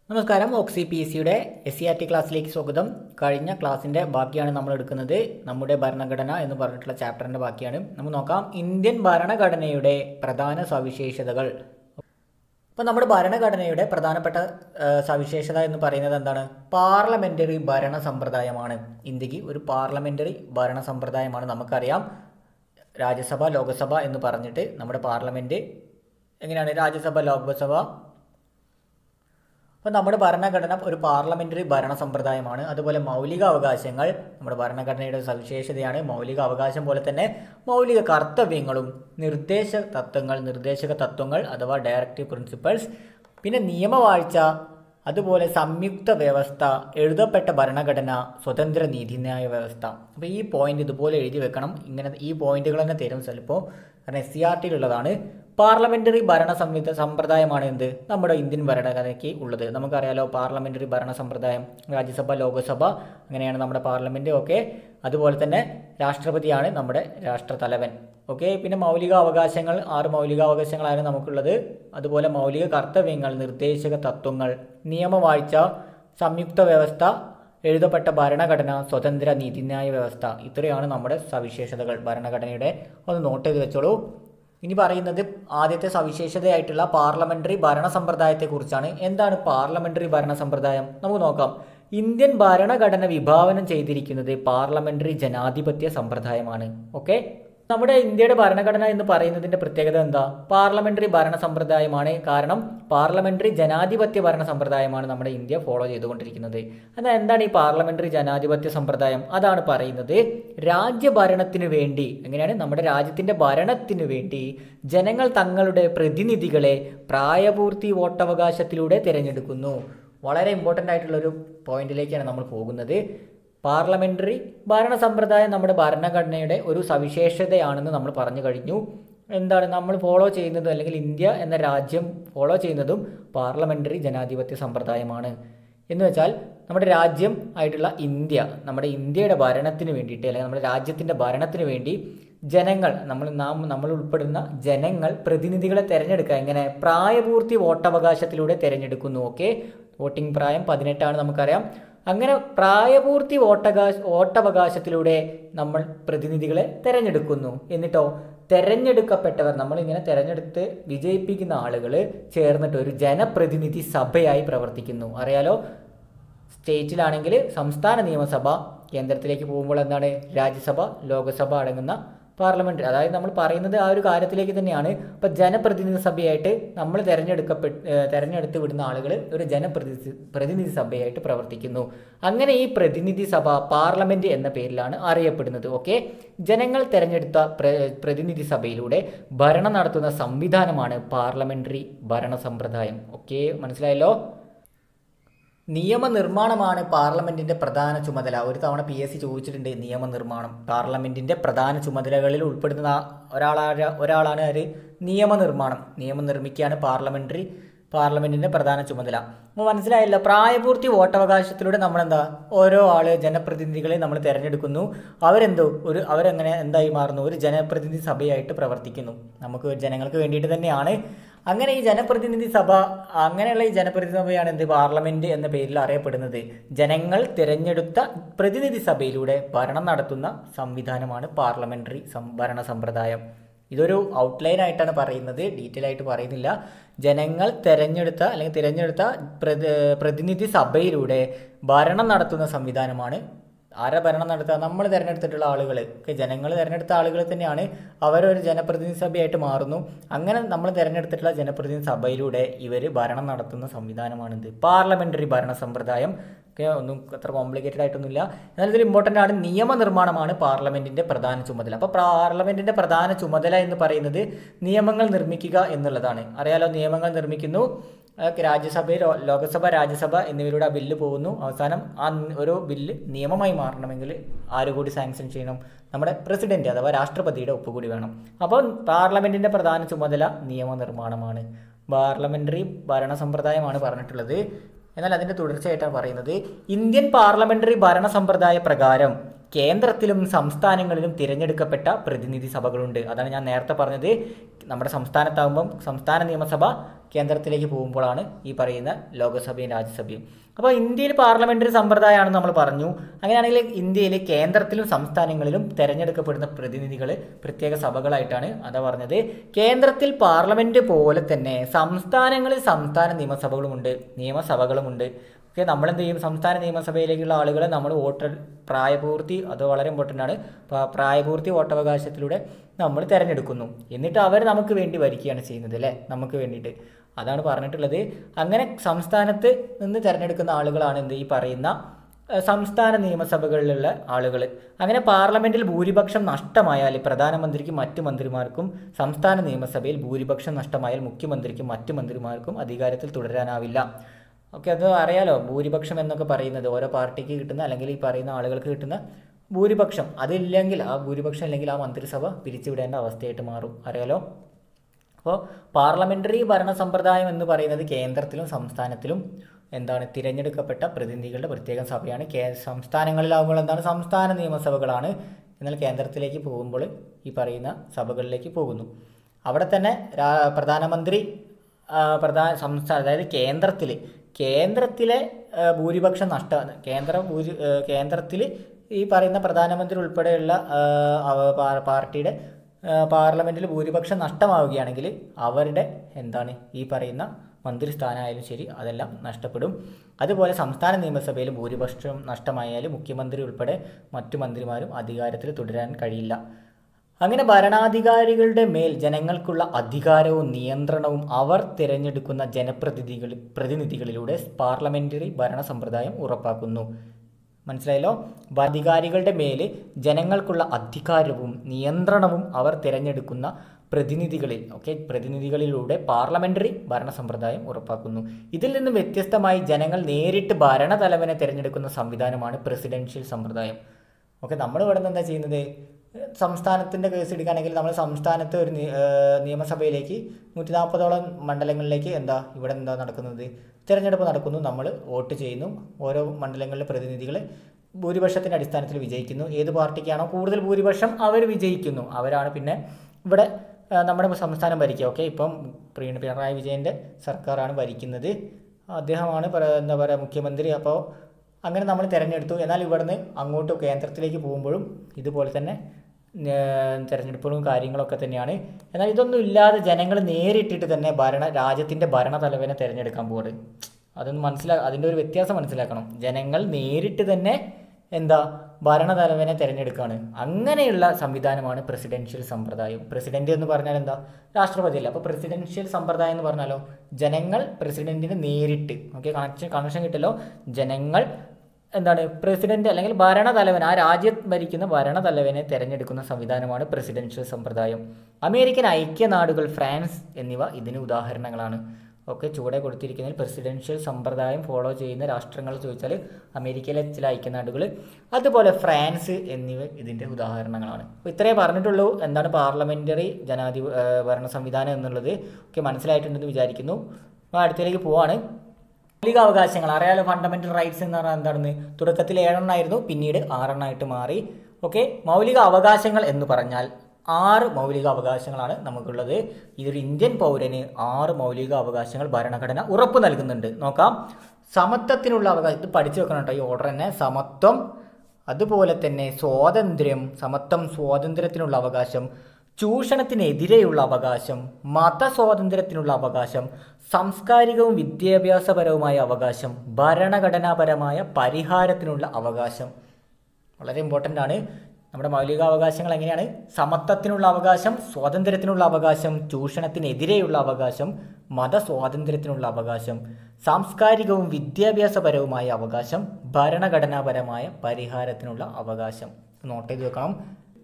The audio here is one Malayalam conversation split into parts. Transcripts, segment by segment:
നമസ്കാരം ഓക്സി പി സിയുടെ എസ് സി ആർ ടി ക്ലാസ്സിലേക്ക് സ്വാഗതം കഴിഞ്ഞ ക്ലാസ്സിൻ്റെ ബാക്കിയാണ് നമ്മൾ എടുക്കുന്നത് നമ്മുടെ ഭരണഘടന എന്ന് പറഞ്ഞിട്ടുള്ള ചാപ്റ്ററിൻ്റെ ബാക്കിയാണ് നമുക്ക് നോക്കാം ഇന്ത്യൻ ഭരണഘടനയുടെ പ്രധാന സവിശേഷതകൾ അപ്പോൾ നമ്മുടെ ഭരണഘടനയുടെ പ്രധാനപ്പെട്ട ആ, സവിശേഷത എന്ന് പറയുന്നത് എന്താണ് പാർലമെൻ്ററി ഭരണ സമ്പ്രദായമാണ് ഇന്ത്യക്ക് ഒരു പാർലമെൻ്ററി ഭരണ സമ്പ്രദായമാണ് നമുക്കറിയാം രാജ്യസഭ ലോകസഭ എന്ന് പറഞ്ഞിട്ട് നമ്മുടെ പാർലമെൻറ്റ് എങ്ങനെയാണ് രാജ്യസഭ ലോകസഭ അപ്പോൾ നമ്മുടെ ഭരണഘടന ഒരു പാർലമെന്ററി ഭരണ സമ്പ്രദായമാണ് അതുപോലെ മൗലിക അവകാശങ്ങൾ നമ്മുടെ ഭരണഘടനയുടെ സവിശേഷതയാണ് മൗലിക അവകാശം പോലെ തന്നെ മൗലിക കർത്തവ്യങ്ങളും നിർദ്ദേശ തത്വങ്ങൾ നിർദ്ദേശക തത്വങ്ങൾ അഥവാ ഡയറക്റ്റീവ് പ്രിൻസിപ്പൾസ് പിന്നെ നിയമവാഴ്ച അതുപോലെ സംയുക്ത വ്യവസ്ഥ എഴുതപ്പെട്ട ഭരണഘടന സ്വതന്ത്ര നീതിന്യായ വ്യവസ്ഥ അപ്പോൾ ഈ പോയിന്റ് ഇതുപോലെ എഴുതി വെക്കണം ഇങ്ങനെ ഈ പോയിന്റുകൾ തന്നെ തരും ചിലപ്പോൾ കാരണം എസ് സി ആർ ടിയിലുള്ളതാണ് പാർലമെന്ററി ഭരണ സംവിധ സമ്പ്രദായമാണ് എന്ത് നമ്മുടെ ഇന്ത്യൻ ഭരണഘടനയ്ക്ക് ഉള്ളത് നമുക്കറിയാലോ പാർലമെന്ററി ഭരണ സമ്പ്രദായം രാജ്യസഭ ലോകസഭ അങ്ങനെയാണ് നമ്മുടെ പാർലമെന്റ് ഒക്കെ അതുപോലെ തന്നെ രാഷ്ട്രപതിയാണ് നമ്മുടെ രാഷ്ട്രതലവൻ ഓക്കെ പിന്നെ മൗലിക അവകാശങ്ങൾ ആറ് മൗലിക അവകാശങ്ങളാണ് നമുക്കുള്ളത് അതുപോലെ മൗലിക കർത്തവ്യങ്ങൾ നിർദ്ദേശക തത്വങ്ങൾ നിയമവാഴ്ച സംയുക്ത വ്യവസ്ഥ എഴുതപ്പെട്ട ഭരണഘടന സ്വതന്ത്ര നീതിന്യായ വ്യവസ്ഥ ഇത്രയാണ് നമ്മുടെ സവിശേഷതകൾ ഭരണഘടനയുടെ ഒന്ന് നോട്ട് ചെയ്ത് വെച്ചോളൂ ഇനി പറയുന്നത് ആദ്യത്തെ സവിശേഷതയായിട്ടുള്ള പാർലമെന്ററി ഭരണ സമ്പ്രദായത്തെക്കുറിച്ചാണ് എന്താണ് പാർലമെന്ററി ഭരണ സമ്പ്രദായം നമുക്ക് നോക്കാം ഇന്ത്യൻ ഭരണഘടന വിഭാവനം ചെയ്തിരിക്കുന്നത് പാർലമെന്ററി ജനാധിപത്യ സമ്പ്രദായമാണ് ഓക്കെ നമ്മുടെ ഇന്ത്യയുടെ ഭരണഘടന എന്ന് പറയുന്നതിന്റെ പ്രത്യേകത എന്താ പാർലമെന്ററി ഭരണ സമ്പ്രദായമാണ് കാരണം പാർലമെന്ററി ജനാധിപത്യ ഭരണ സമ്പ്രദായമാണ് നമ്മുടെ ഇന്ത്യ ഫോളോ ചെയ്തുകൊണ്ടിരിക്കുന്നത് എന്നാൽ എന്താണ് ഈ പാർലമെന്ററി ജനാധിപത്യ സമ്പ്രദായം അതാണ് പറയുന്നത് രാജ്യഭരണത്തിനു വേണ്ടി എങ്ങനെയാണ് നമ്മുടെ രാജ്യത്തിന്റെ ഭരണത്തിനു വേണ്ടി ജനങ്ങൾ തങ്ങളുടെ പ്രതിനിധികളെ പ്രായപൂർത്തി വോട്ടവകാശത്തിലൂടെ തിരഞ്ഞെടുക്കുന്നു വളരെ ഇമ്പോർട്ടൻ്റ് ആയിട്ടുള്ള ഒരു പോയിന്റിലേക്കാണ് നമ്മൾ പോകുന്നത് പാർലമെന്ററി ഭരണ സമ്പ്രദായം നമ്മുടെ ഭരണഘടനയുടെ ഒരു സവിശേഷതയാണെന്ന് നമ്മൾ പറഞ്ഞു കഴിഞ്ഞു എന്താണ് നമ്മൾ ഫോളോ ചെയ്യുന്നതും അല്ലെങ്കിൽ ഇന്ത്യ എന്ന രാജ്യം ഫോളോ ചെയ്യുന്നതും പാർലമെന്ററി ജനാധിപത്യ സമ്പ്രദായമാണ് എന്ന് വെച്ചാൽ നമ്മുടെ രാജ്യം ആയിട്ടുള്ള ഇന്ത്യ നമ്മുടെ ഇന്ത്യയുടെ ഭരണത്തിന് വേണ്ടിയിട്ട് അല്ലെങ്കിൽ നമ്മുടെ രാജ്യത്തിൻ്റെ ഭരണത്തിന് വേണ്ടി ജനങ്ങൾ നമ്മൾ നാം നമ്മൾ ഉൾപ്പെടുന്ന ജനങ്ങൾ പ്രതിനിധികളെ തിരഞ്ഞെടുക്കുക എങ്ങനെ പ്രായപൂർത്തി വോട്ടവകാശത്തിലൂടെ തിരഞ്ഞെടുക്കുന്നു ഓക്കെ വോട്ടിംഗ് പ്രായം പതിനെട്ടാണ് നമുക്കറിയാം അങ്ങനെ പ്രായപൂർത്തി വോട്ടകാശ വോട്ടവകാശത്തിലൂടെ നമ്മൾ പ്രതിനിധികളെ തിരഞ്ഞെടുക്കുന്നു എന്നിട്ടോ തെരഞ്ഞെടുക്കപ്പെട്ടവർ നമ്മളിങ്ങനെ തെരഞ്ഞെടുത്ത് വിജയിപ്പിക്കുന്ന ആളുകൾ ചേർന്നിട്ട് ഒരു ജനപ്രതിനിധി സഭയായി പ്രവർത്തിക്കുന്നു അറിയാലോ സ്റ്റേറ്റിലാണെങ്കിൽ സംസ്ഥാന നിയമസഭ കേന്ദ്രത്തിലേക്ക് പോകുമ്പോൾ എന്താണ് രാജ്യസഭ ലോകസഭ അടങ്ങുന്ന പാർലമെന്റ് അതായത് നമ്മൾ പറയുന്നത് ആ ഒരു കാര്യത്തിലേക്ക് തന്നെയാണ് ഇപ്പം ജനപ്രതിനിധി സഭയായിട്ട് നമ്മൾ തിരഞ്ഞെടുക്കപ്പെട്ട് ഏഹ് തെരഞ്ഞെടുത്ത് വിടുന്ന ആളുകൾ ഒരു ജനപ്രതിനിധി പ്രതിനിധി സഭയായിട്ട് പ്രവർത്തിക്കുന്നു അങ്ങനെ ഈ പ്രതിനിധി സഭ പാർലമെന്റ് എന്ന പേരിലാണ് അറിയപ്പെടുന്നത് ഓക്കെ ജനങ്ങൾ തെരഞ്ഞെടുത്ത പ്ര- പ്രതിനിധി സഭയിലൂടെ ഭരണം നടത്തുന്ന സംവിധാനമാണ് പാർലമെന്ററി ഭരണ സമ്പ്രദായം ഓക്കെ മനസ്സിലായല്ലോ നിയമനിർമ്മാണമാണ് പാർലമെന്റിന്റെ പ്രധാന ചുമതല ഒരു തവണ പി എസ് സി ചോദിച്ചിട്ടുണ്ട് നിയമനിർമ്മാണം പാർലമെന്റിന്റെ പ്രധാന ചുമതലകളിൽ ഉൾപ്പെടുന്ന ഒരാളാണ് ഒരാളാണ് ആര് നിയമനിർമ്മാണം നിയമം നിർമ്മിക്കുകയാണ് പാർലമെന്ററി പാർലമെന്റിന്റെ പ്രധാന ചുമതല അപ്പോൾ മനസ്സിലായല്ലോ പ്രായപൂർത്തി വോട്ടവകാശത്തിലൂടെ നമ്മളെന്താ ഓരോ ആള് ജനപ്രതിനിധികളെ നമ്മൾ തിരഞ്ഞെടുക്കുന്നു അവരെന്തോ ഒരു അവരെങ്ങനെ എന്തായി മാറുന്നു ഒരു ജനപ്രതിനിധി സഭയായിട്ട് പ്രവർത്തിക്കുന്നു നമുക്ക് ജനങ്ങൾക്ക് വേണ്ടിയിട്ട് തന്നെയാണ് അങ്ങനെ ഈ ജനപ്രതിനിധി സഭ അങ്ങനെയുള്ള ഈ ജനപ്രതിനിധി സഭയാണ് എന്ത് പാർലമെന്റ് എന്ന പേരിൽ അറിയപ്പെടുന്നത് ജനങ്ങൾ തിരഞ്ഞെടുത്ത പ്രതിനിധി സഭയിലൂടെ ഭരണം നടത്തുന്ന സംവിധാനമാണ് പാർലമെന്ററി സം ഭരണ സമ്പ്രദായം ഇതൊരു ഔട്ട്ലൈൻ ആയിട്ടാണ് പറയുന്നത് ഡീറ്റെയിൽ ആയിട്ട് പറയുന്നില്ല ജനങ്ങൾ തിരഞ്ഞെടുത്ത അല്ലെങ്കിൽ തിരഞ്ഞെടുത്ത പ്രതി പ്രതിനിധി സഭയിലൂടെ ഭരണം നടത്തുന്ന സംവിധാനമാണ് ആരാ ഭരണം നടത്തുക നമ്മൾ തിരഞ്ഞെടുത്തിട്ടുള്ള ആളുകൾ ജനങ്ങൾ തിരഞ്ഞെടുത്ത ആളുകൾ തന്നെയാണ് അവരൊരു ജനപ്രതിനിധി സഭയായിട്ട് മാറുന്നു അങ്ങനെ നമ്മൾ തിരഞ്ഞെടുത്തിട്ടുള്ള ജനപ്രതിനിധി സഭയിലൂടെ ഇവർ ഭരണം നടത്തുന്ന സംവിധാനമാണിത് പാർലമെന്ററി ഭരണ സമ്പ്രദായം ഒക്കെ ഒന്നും അത്ര കോംപ്ലിക്കേറ്റഡ് ആയിട്ടൊന്നുമില്ല എന്നാൽ ഇതിൽ ഇമ്പോർട്ടൻ്റ് ആണ് നിയമനിർമ്മാണമാണ് പാർലമെന്റിന്റെ പ്രധാന ചുമതല അപ്പോൾ പാർലമെന്റിന്റെ പ്രധാന ചുമതല എന്ന് പറയുന്നത് നിയമങ്ങൾ നിർമ്മിക്കുക എന്നുള്ളതാണ് അറിയാലോ നിയമങ്ങൾ നിർമ്മിക്കുന്നു അതൊക്കെ രാജ്യസഭയിൽ ലോകസഭ രാജ്യസഭ എന്നിവരുടെ ആ ബില്ല് പോകുന്നു അവസാനം ആ ന- ഒരു ബില്ല് നിയമമായി മാറണമെങ്കിൽ ആര് കൂടി സാങ്ഷൻ ചെയ്യണം നമ്മുടെ പ്രസിഡന്റ് അഥവാ രാഷ്ട്രപതിയുടെ ഒപ്പുകൂടി വേണം അപ്പോൾ പാർലമെന്റിന്റെ പ്രധാന ചുമതല നിയമനിർമ്മാണമാണ് പാർലമെന്ററി ഭരണ സമ്പ്രദായമാണ് പറഞ്ഞിട്ടുള്ളത് എന്നാൽ അതിന്റെ തുടർച്ചയായിട്ടാണ് പറയുന്നത് ഇന്ത്യൻ പാർലമെന്ററി ഭരണ സമ്പ്രദായ പ്രകാരം കേന്ദ്രത്തിലും സംസ്ഥാനങ്ങളിലും തിരഞ്ഞെടുക്കപ്പെട്ട പ്രതിനിധി സഭകളുണ്ട് അതാണ് ഞാൻ നേരത്തെ പറഞ്ഞത് നമ്മുടെ സംസ്ഥാനത്താകുമ്പം സംസ്ഥാന നിയമസഭ കേന്ദ്രത്തിലേക്ക് പോകുമ്പോഴാണ് ഈ പറയുന്ന ലോകസഭയും രാജ്യസഭയും അപ്പോൾ ഇന്ത്യയിൽ പാർലമെന്ററി സമ്പ്രദായമാണെന്ന് നമ്മൾ പറഞ്ഞു അങ്ങനെയാണെങ്കിൽ ഇന്ത്യയിൽ കേന്ദ്രത്തിലും സംസ്ഥാനങ്ങളിലും തിരഞ്ഞെടുക്കപ്പെടുന്ന പ്രതിനിധികൾ പ്രത്യേക സഭകളായിട്ടാണ് അതാ പറഞ്ഞത് കേന്ദ്രത്തിൽ പാർലമെന്റ് പോലെ തന്നെ സംസ്ഥാനങ്ങളിൽ സംസ്ഥാന നിയമസഭകളുമുണ്ട് നിയമസഭകളുമുണ്ട് ഓക്കെ നമ്മൾ എന്ത് ചെയ്യും സംസ്ഥാന നിയമസഭയിലേക്കുള്ള ആളുകളെ നമ്മൾ വോട്ടർ പ്രായപൂർത്തി അത് വളരെ ഇമ്പോർട്ടൻ്റ് ആണ് പ്രാ- പ്രായപൂർത്തി വോട്ടവകാശത്തിലൂടെ നമ്മൾ തിരഞ്ഞെടുക്കുന്നു എന്നിട്ട് അവർ നമുക്ക് വേണ്ടി ഭരിക്കുകയാണ് ചെയ്യുന്നത് അല്ലേ നമുക്ക് വേണ്ടിയിട്ട് അതാണ് പറഞ്ഞിട്ടുള്ളത് അങ്ങനെ സംസ്ഥാനത്ത് നിന്ന് തിരഞ്ഞെടുക്കുന്ന ആളുകളാണ് എന്ത് ഈ പറയുന്ന ഏഹ്, സംസ്ഥാന നിയമസഭകളിലുള്ള ആളുകൾ അങ്ങനെ പാർലമെന്റിൽ ഭൂരിപക്ഷം നഷ്ടമായാൽ പ്രധാനമന്ത്രിക്കും മറ്റു മന്ത്രിമാർക്കും സംസ്ഥാന നിയമസഭയിൽ ഭൂരിപക്ഷം നഷ്ടമായാൽ മുഖ്യമന്ത്രിക്കും മറ്റു മന്ത്രിമാർക്കും അധികാരത്തിൽ തുടരാനാവില്ല ഓക്കെ അത് അറിയാലോ ഭൂരിപക്ഷം എന്നൊക്കെ പറയുന്നത് ഓരോ പാർട്ടിക്ക് കിട്ടുന്ന അല്ലെങ്കിൽ ഈ പറയുന്ന ആളുകൾക്ക് കിട്ടുന്ന ഭൂരിപക്ഷം അതില്ലെങ്കിൽ ആ ഭൂരിപക്ഷം ഇല്ലെങ്കിൽ ആ മന്ത്രിസഭ പിരിച്ചുവിടേണ്ട അവസ്ഥയായിട്ട് മാറും അറിയാലോ അപ്പോൾ പാർലമെന്ററി ഭരണ സമ്പ്രദായം എന്ന് പറയുന്നത് കേന്ദ്രത്തിലും സംസ്ഥാനത്തിലും എന്താണ് തിരഞ്ഞെടുക്കപ്പെട്ട പ്രതിനിധികളുടെ പ്രത്യേക സഭയാണ് കേ സംസ്ഥാനങ്ങളിലാകുമ്പോൾ എന്താണ് സംസ്ഥാന നിയമസഭകളാണ് എന്നാൽ കേന്ദ്രത്തിലേക്ക് പോകുമ്പോൾ ഈ പറയുന്ന സഭകളിലേക്ക് പോകുന്നു അവിടെ തന്നെ രാ- പ്രധാനമന്ത്രി ആ, പ്രധാന സംസ്ഥാന അതായത് കേന്ദ്രത്തിൽ കേന്ദ്രത്തിലെ ആ, ഭൂരിപക്ഷം നഷ്ട കേന്ദ്ര ഭൂരി കേന്ദ്രത്തിൽ ഈ പറയുന്ന പ്രധാനമന്ത്രി ഉൾപ്പെടെയുള്ള ആ, അവ- പാ- പാർട്ടിയുടെ പാർലമെന്റിൽ ഭൂരിപക്ഷം നഷ്ടമാവുകയാണെങ്കിൽ അവരുടെ എന്താണ് ഈ പറയുന്ന മന്ത്രിസ്ഥാനമായാലും ശരി അതെല്ലാം നഷ്ടപ്പെടും അതുപോലെ സംസ്ഥാന നിയമസഭയിൽ ഭൂരിപക്ഷം നഷ്ടമായാൽ മുഖ്യമന്ത്രി ഉൾപ്പെടെ മറ്റു മന്ത്രിമാരും അധികാരത്തിൽ തുടരാൻ കഴിയില്ല അങ്ങനെ ഭരണാധികാരികളുടെ മേൽ ജനങ്ങൾക്കുള്ള അധികാരവും നിയന്ത്രണവും അവർ തിരഞ്ഞെടുക്കുന്ന ജനപ്രതിനിധികൾ പ്രതിനിധികളിലൂടെ പാർലമെന്ററി ഭരണ സമ്പ്രദായം ഉറപ്പാക്കുന്നു മനസ്സിലായല്ലോ അധികാരികളുടെ മേൽ ജനങ്ങൾക്കുള്ള അധികാരവും നിയന്ത്രണവും അവർ തിരഞ്ഞെടുക്കുന്ന പ്രതിനിധികളിൽ ഓക്കെ പ്രതിനിധികളിലൂടെ പാർലമെന്ററി ഭരണ സമ്പ്രദായം ഉറപ്പാക്കുന്നു ഇതിൽ നിന്നും വ്യത്യസ്തമായി ജനങ്ങൾ നേരിട്ട് ഭരണതലവനെ തിരഞ്ഞെടുക്കുന്ന സംവിധാനമാണ് പ്രസിഡൻഷ്യൽ സമ്പ്രദായം ഓക്കെ നമ്മൾ ഇവിടെ നിന്ന് എന്താ ചെയ്യുന്നത് സംസ്ഥാനത്തിൻ്റെ കേസ് എടുക്കുകയാണെങ്കിൽ നമ്മൾ സംസ്ഥാനത്ത് ഒരു നി- ഏഹ് നിയമസഭയിലേക്ക് നൂറ്റി നാൽപ്പതോളം മണ്ഡലങ്ങളിലേക്ക് എന്താ ഇവിടെ എന്താ നടക്കുന്നത് തിരഞ്ഞെടുപ്പ് നടക്കുന്നു നമ്മൾ വോട്ട് ചെയ്യുന്നു ഓരോ മണ്ഡലങ്ങളിലെ പ്രതിനിധികൾ ഭൂരിപക്ഷത്തിൻ്റെ അടിസ്ഥാനത്തിൽ വിജയിക്കുന്നു ഏത് പാർട്ടിക്കാണോ കൂടുതൽ ഭൂരിപക്ഷം അവർ വിജയിക്കുന്നു അവരാണ് പിന്നെ ഇവിടെ ആ, നമ്മുടെ സംസ്ഥാനം ഭരിക്കുക ഓക്കെ ഇപ്പം പ്രീ- പിണറായി വിജയൻ്റെ സർക്കാരാണ് ഭരിക്കുന്നത് അദ്ദേഹമാണ് പറ- എന്താ പറയുക മുഖ്യമന്ത്രി അപ്പോൾ അങ്ങനെ നമ്മൾ തിരഞ്ഞെടുത്തു എന്നാൽ ഇവിടുന്ന് അങ്ങോട്ട് കേന്ദ്രത്തിലേക്ക് പോകുമ്പോഴും ഇതുപോലെ തന്നെ ഏർ, തിരഞ്ഞെടുപ്പുകളും കാര്യങ്ങളൊക്കെ തന്നെയാണ് എന്നാൽ ഇതൊന്നും ഇല്ലാതെ ജനങ്ങൾ നേരിട്ടിട്ട് തന്നെ ഭരണ രാജ്യത്തിൻ്റെ ഭരണതലവനെ തിരഞ്ഞെടുക്കാൻ പോവാറ് അതൊന്ന് മനസ്സിലാ അതിൻ്റെ ഒരു വ്യത്യാസം മനസ്സിലാക്കണം ജനങ്ങൾ നേരിട്ട് തന്നെ എന്താ ഭരണതലവനെ തിരഞ്ഞെടുക്കുകയാണ് അങ്ങനെയുള്ള സംവിധാനമാണ് പ്രസിഡൻഷ്യൽ സമ്പ്രദായം പ്രസിഡന്റ് എന്ന് പറഞ്ഞാൽ എന്താ രാഷ്ട്രപതി അല്ല അപ്പോൾ പ്രസിഡൻഷ്യൽ സമ്പ്രദായം എന്ന് പറഞ്ഞാലോ ജനങ്ങൾ പ്രസിഡന്റിനെ നേരിട്ട് ഓക്കെ കണക്ഷൻ കണക്ഷൻ കിട്ടല്ലോ ജനങ്ങൾ എന്താണ് പ്രസിഡന്റ് അല്ലെങ്കിൽ ഭരണതലവൻ ആ രാജ്യം ഭരിക്കുന്ന ഭരണതലവനെ തിരഞ്ഞെടുക്കുന്ന സംവിധാനമാണ് പ്രസിഡൻഷ്യൽ സമ്പ്രദായം അമേരിക്കൻ ഐക്യനാടുകൾ ഫ്രാൻസ് എന്നിവ ഇതിന് ഉദാഹരണങ്ങളാണ് ഒക്കെ ചുവടെ കൊടുത്തിരിക്കുന്നതിൽ പ്രസിഡൻഷ്യൽ സമ്പ്രദായം ഫോളോ ചെയ്യുന്ന രാഷ്ട്രങ്ങൾ ചോദിച്ചാൽ അമേരിക്കയിലെ ചില ഐക്യനാടുകൾ അതുപോലെ ഫ്രാൻസ് എന്നിവ ഇതിൻ്റെ ഉദാഹരണങ്ങളാണ് അപ്പോൾ ഇത്രയേ പറഞ്ഞിട്ടുള്ളൂ എന്താണ് പാർലമെൻ്ററി ജനാധിപ ഏഹ് ഭരണ സംവിധാനം എന്നുള്ളത് ഒക്കെ മനസ്സിലായിട്ടുണ്ടെന്ന് വിചാരിക്കുന്നു അപ്പോൾ അടുത്തതിലേക്ക് പോവാണ് മൗലിക അവകാശങ്ങൾ അറിയാലോ ഫണ്ടമെന്റൽ റൈറ്റ്സ് എന്ന് പറഞ്ഞാൽ എന്താണെന്ന് തുടക്കത്തിൽ ഏഴെണ്ണമായിരുന്നു പിന്നീട് ആറെണ്ണമായിട്ട് മാറി ഓക്കെ മൗലിക അവകാശങ്ങൾ എന്ന് പറഞ്ഞാൽ ആറ് മൗലിക അവകാശങ്ങളാണ് നമുക്കുള്ളത് ഇതൊരു ഇന്ത്യൻ പൗരന് ആറ് മൗലിക അവകാശങ്ങൾ ഭരണഘടന ഉറപ്പ് നൽകുന്നുണ്ട് നോക്കാം സമത്വത്തിനുള്ള അവകാശം ഇത് പഠിച്ചു വെക്കണം കേട്ടോ ഈ ഓർഡർ തന്നെ സമത്വം അതുപോലെ തന്നെ സ്വാതന്ത്ര്യം സമത്വം സ്വാതന്ത്ര്യത്തിനുള്ള അവകാശം ചൂഷണത്തിനെതിരെയുള്ള അവകാശം മതസ്വാതന്ത്ര്യത്തിനുള്ള അവകാശം സാംസ്കാരികവും വിദ്യാഭ്യാസപരവുമായ അവകാശം ഭരണഘടനാപരമായ പരിഹാരത്തിനുള്ള അവകാശം വളരെ ഇമ്പോർട്ടൻ്റ് ആണ് നമ്മുടെ മൗലികാവകാശങ്ങൾ എങ്ങനെയാണ് സമത്വത്തിനുള്ള അവകാശം സ്വാതന്ത്ര്യത്തിനുള്ള അവകാശം ചൂഷണത്തിനെതിരെയുള്ള അവകാശം മതസ്വാതന്ത്ര്യത്തിനുള്ള അവകാശം സാംസ്കാരികവും വിദ്യാഭ്യാസപരവുമായ അവകാശം ഭരണഘടനാപരമായ പരിഹാരത്തിനുള്ള അവകാശം നോട്ട് ചെയ്ത് വെക്കണം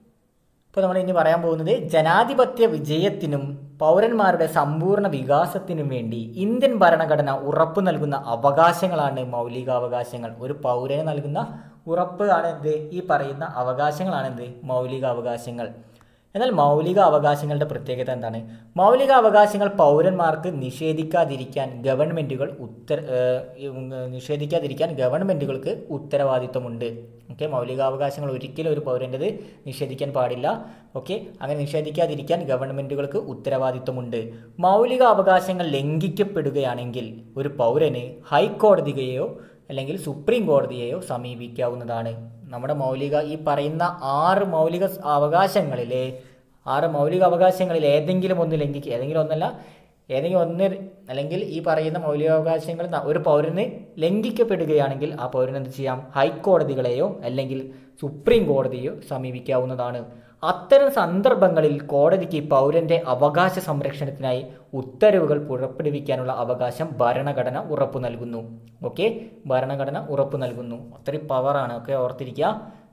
ഇപ്പോൾ നമ്മൾ ഇനി പറയാൻ പോകുന്നത് ജനാധിപത്യ വിജയത്തിനും പൗരന്മാരുടെ സമ്പൂർണ്ണ വികാസത്തിനും വേണ്ടി ഇന്ത്യൻ ഭരണഘടന ഉറപ്പ് നൽകുന്ന അവകാശങ്ങളാണ് മൗലികാവകാശങ്ങൾ ഒരു പൗരന് നൽകുന്ന ഉറപ്പ് ആണ് എന്ത് ഈ പറയുന്ന അവകാശങ്ങളാണ് എന്ത് മൗലിക അവകാശങ്ങൾ എന്നാൽ മൗലിക അവകാശങ്ങളുടെ പ്രത്യേകത എന്താണ് മൗലിക അവകാശങ്ങൾ പൗരന്മാർക്ക് നിഷേധിക്കാതിരിക്കാൻ ഗവൺമെൻറ്റുകൾ ഉത്തര ഏഹ് ഉം, നിഷേധിക്കാതിരിക്കാൻ ഗവൺമെൻറ്റുകൾക്ക് ഉത്തരവാദിത്വമുണ്ട് ഓക്കെ മൗലികാവകാശങ്ങൾ ഒരിക്കലും ഒരു പൗരൻ്റെത് നിഷേധിക്കാൻ പാടില്ല ഓക്കെ അങ്ങനെ നിഷേധിക്കാതിരിക്കാൻ ഗവൺമെൻറ്റുകൾക്ക് ഉത്തരവാദിത്വമുണ്ട് മൗലിക അവകാശങ്ങൾ ലംഘിക്കപ്പെടുകയാണെങ്കിൽ ഒരു പൗരന് ഹൈക്കോടതിയെയോ അല്ലെങ്കിൽ സുപ്രീം കോടതിയെയോ സമീപിക്കാവുന്നതാണ് നമ്മുടെ മൗലിക ഈ പറയുന്ന ആറ് മൗലിക സ് അവകാശങ്ങളിലെ ആറ് മൗലിക അവകാശങ്ങളിൽ ഏതെങ്കിലും ഒന്ന് ലംഘിക്കുക ഏതെങ്കിലും ഒന്നല്ല ഏതെങ്കിലും ഒന്ന് അല്ലെങ്കിൽ ഈ പറയുന്ന മൗലികാവകാശങ്ങൾ ന- ഒരു പൗരന് ലംഘിക്കപ്പെടുകയാണെങ്കിൽ ആ പൗരന് എന്ത് ചെയ്യാം ഹൈക്കോടതികളെയോ അല്ലെങ്കിൽ സുപ്രീം കോടതിയോ സമീപിക്കാവുന്നതാണ് അത്തരം സന്ദർഭങ്ങളിൽ കോടതിക്ക് പൗരന്റെ അവകാശ സംരക്ഷണത്തിനായി ഉത്തരവുകൾ പുറപ്പെടുവിക്കാനുള്ള അവകാശം ഭരണഘടന ഉറപ്പു നൽകുന്നു ഓക്കെ ഭരണഘടന ഉറപ്പു നൽകുന്നു അത്രയും പവറാണ് ഓക്കെ ഓർത്തിരിക്കുക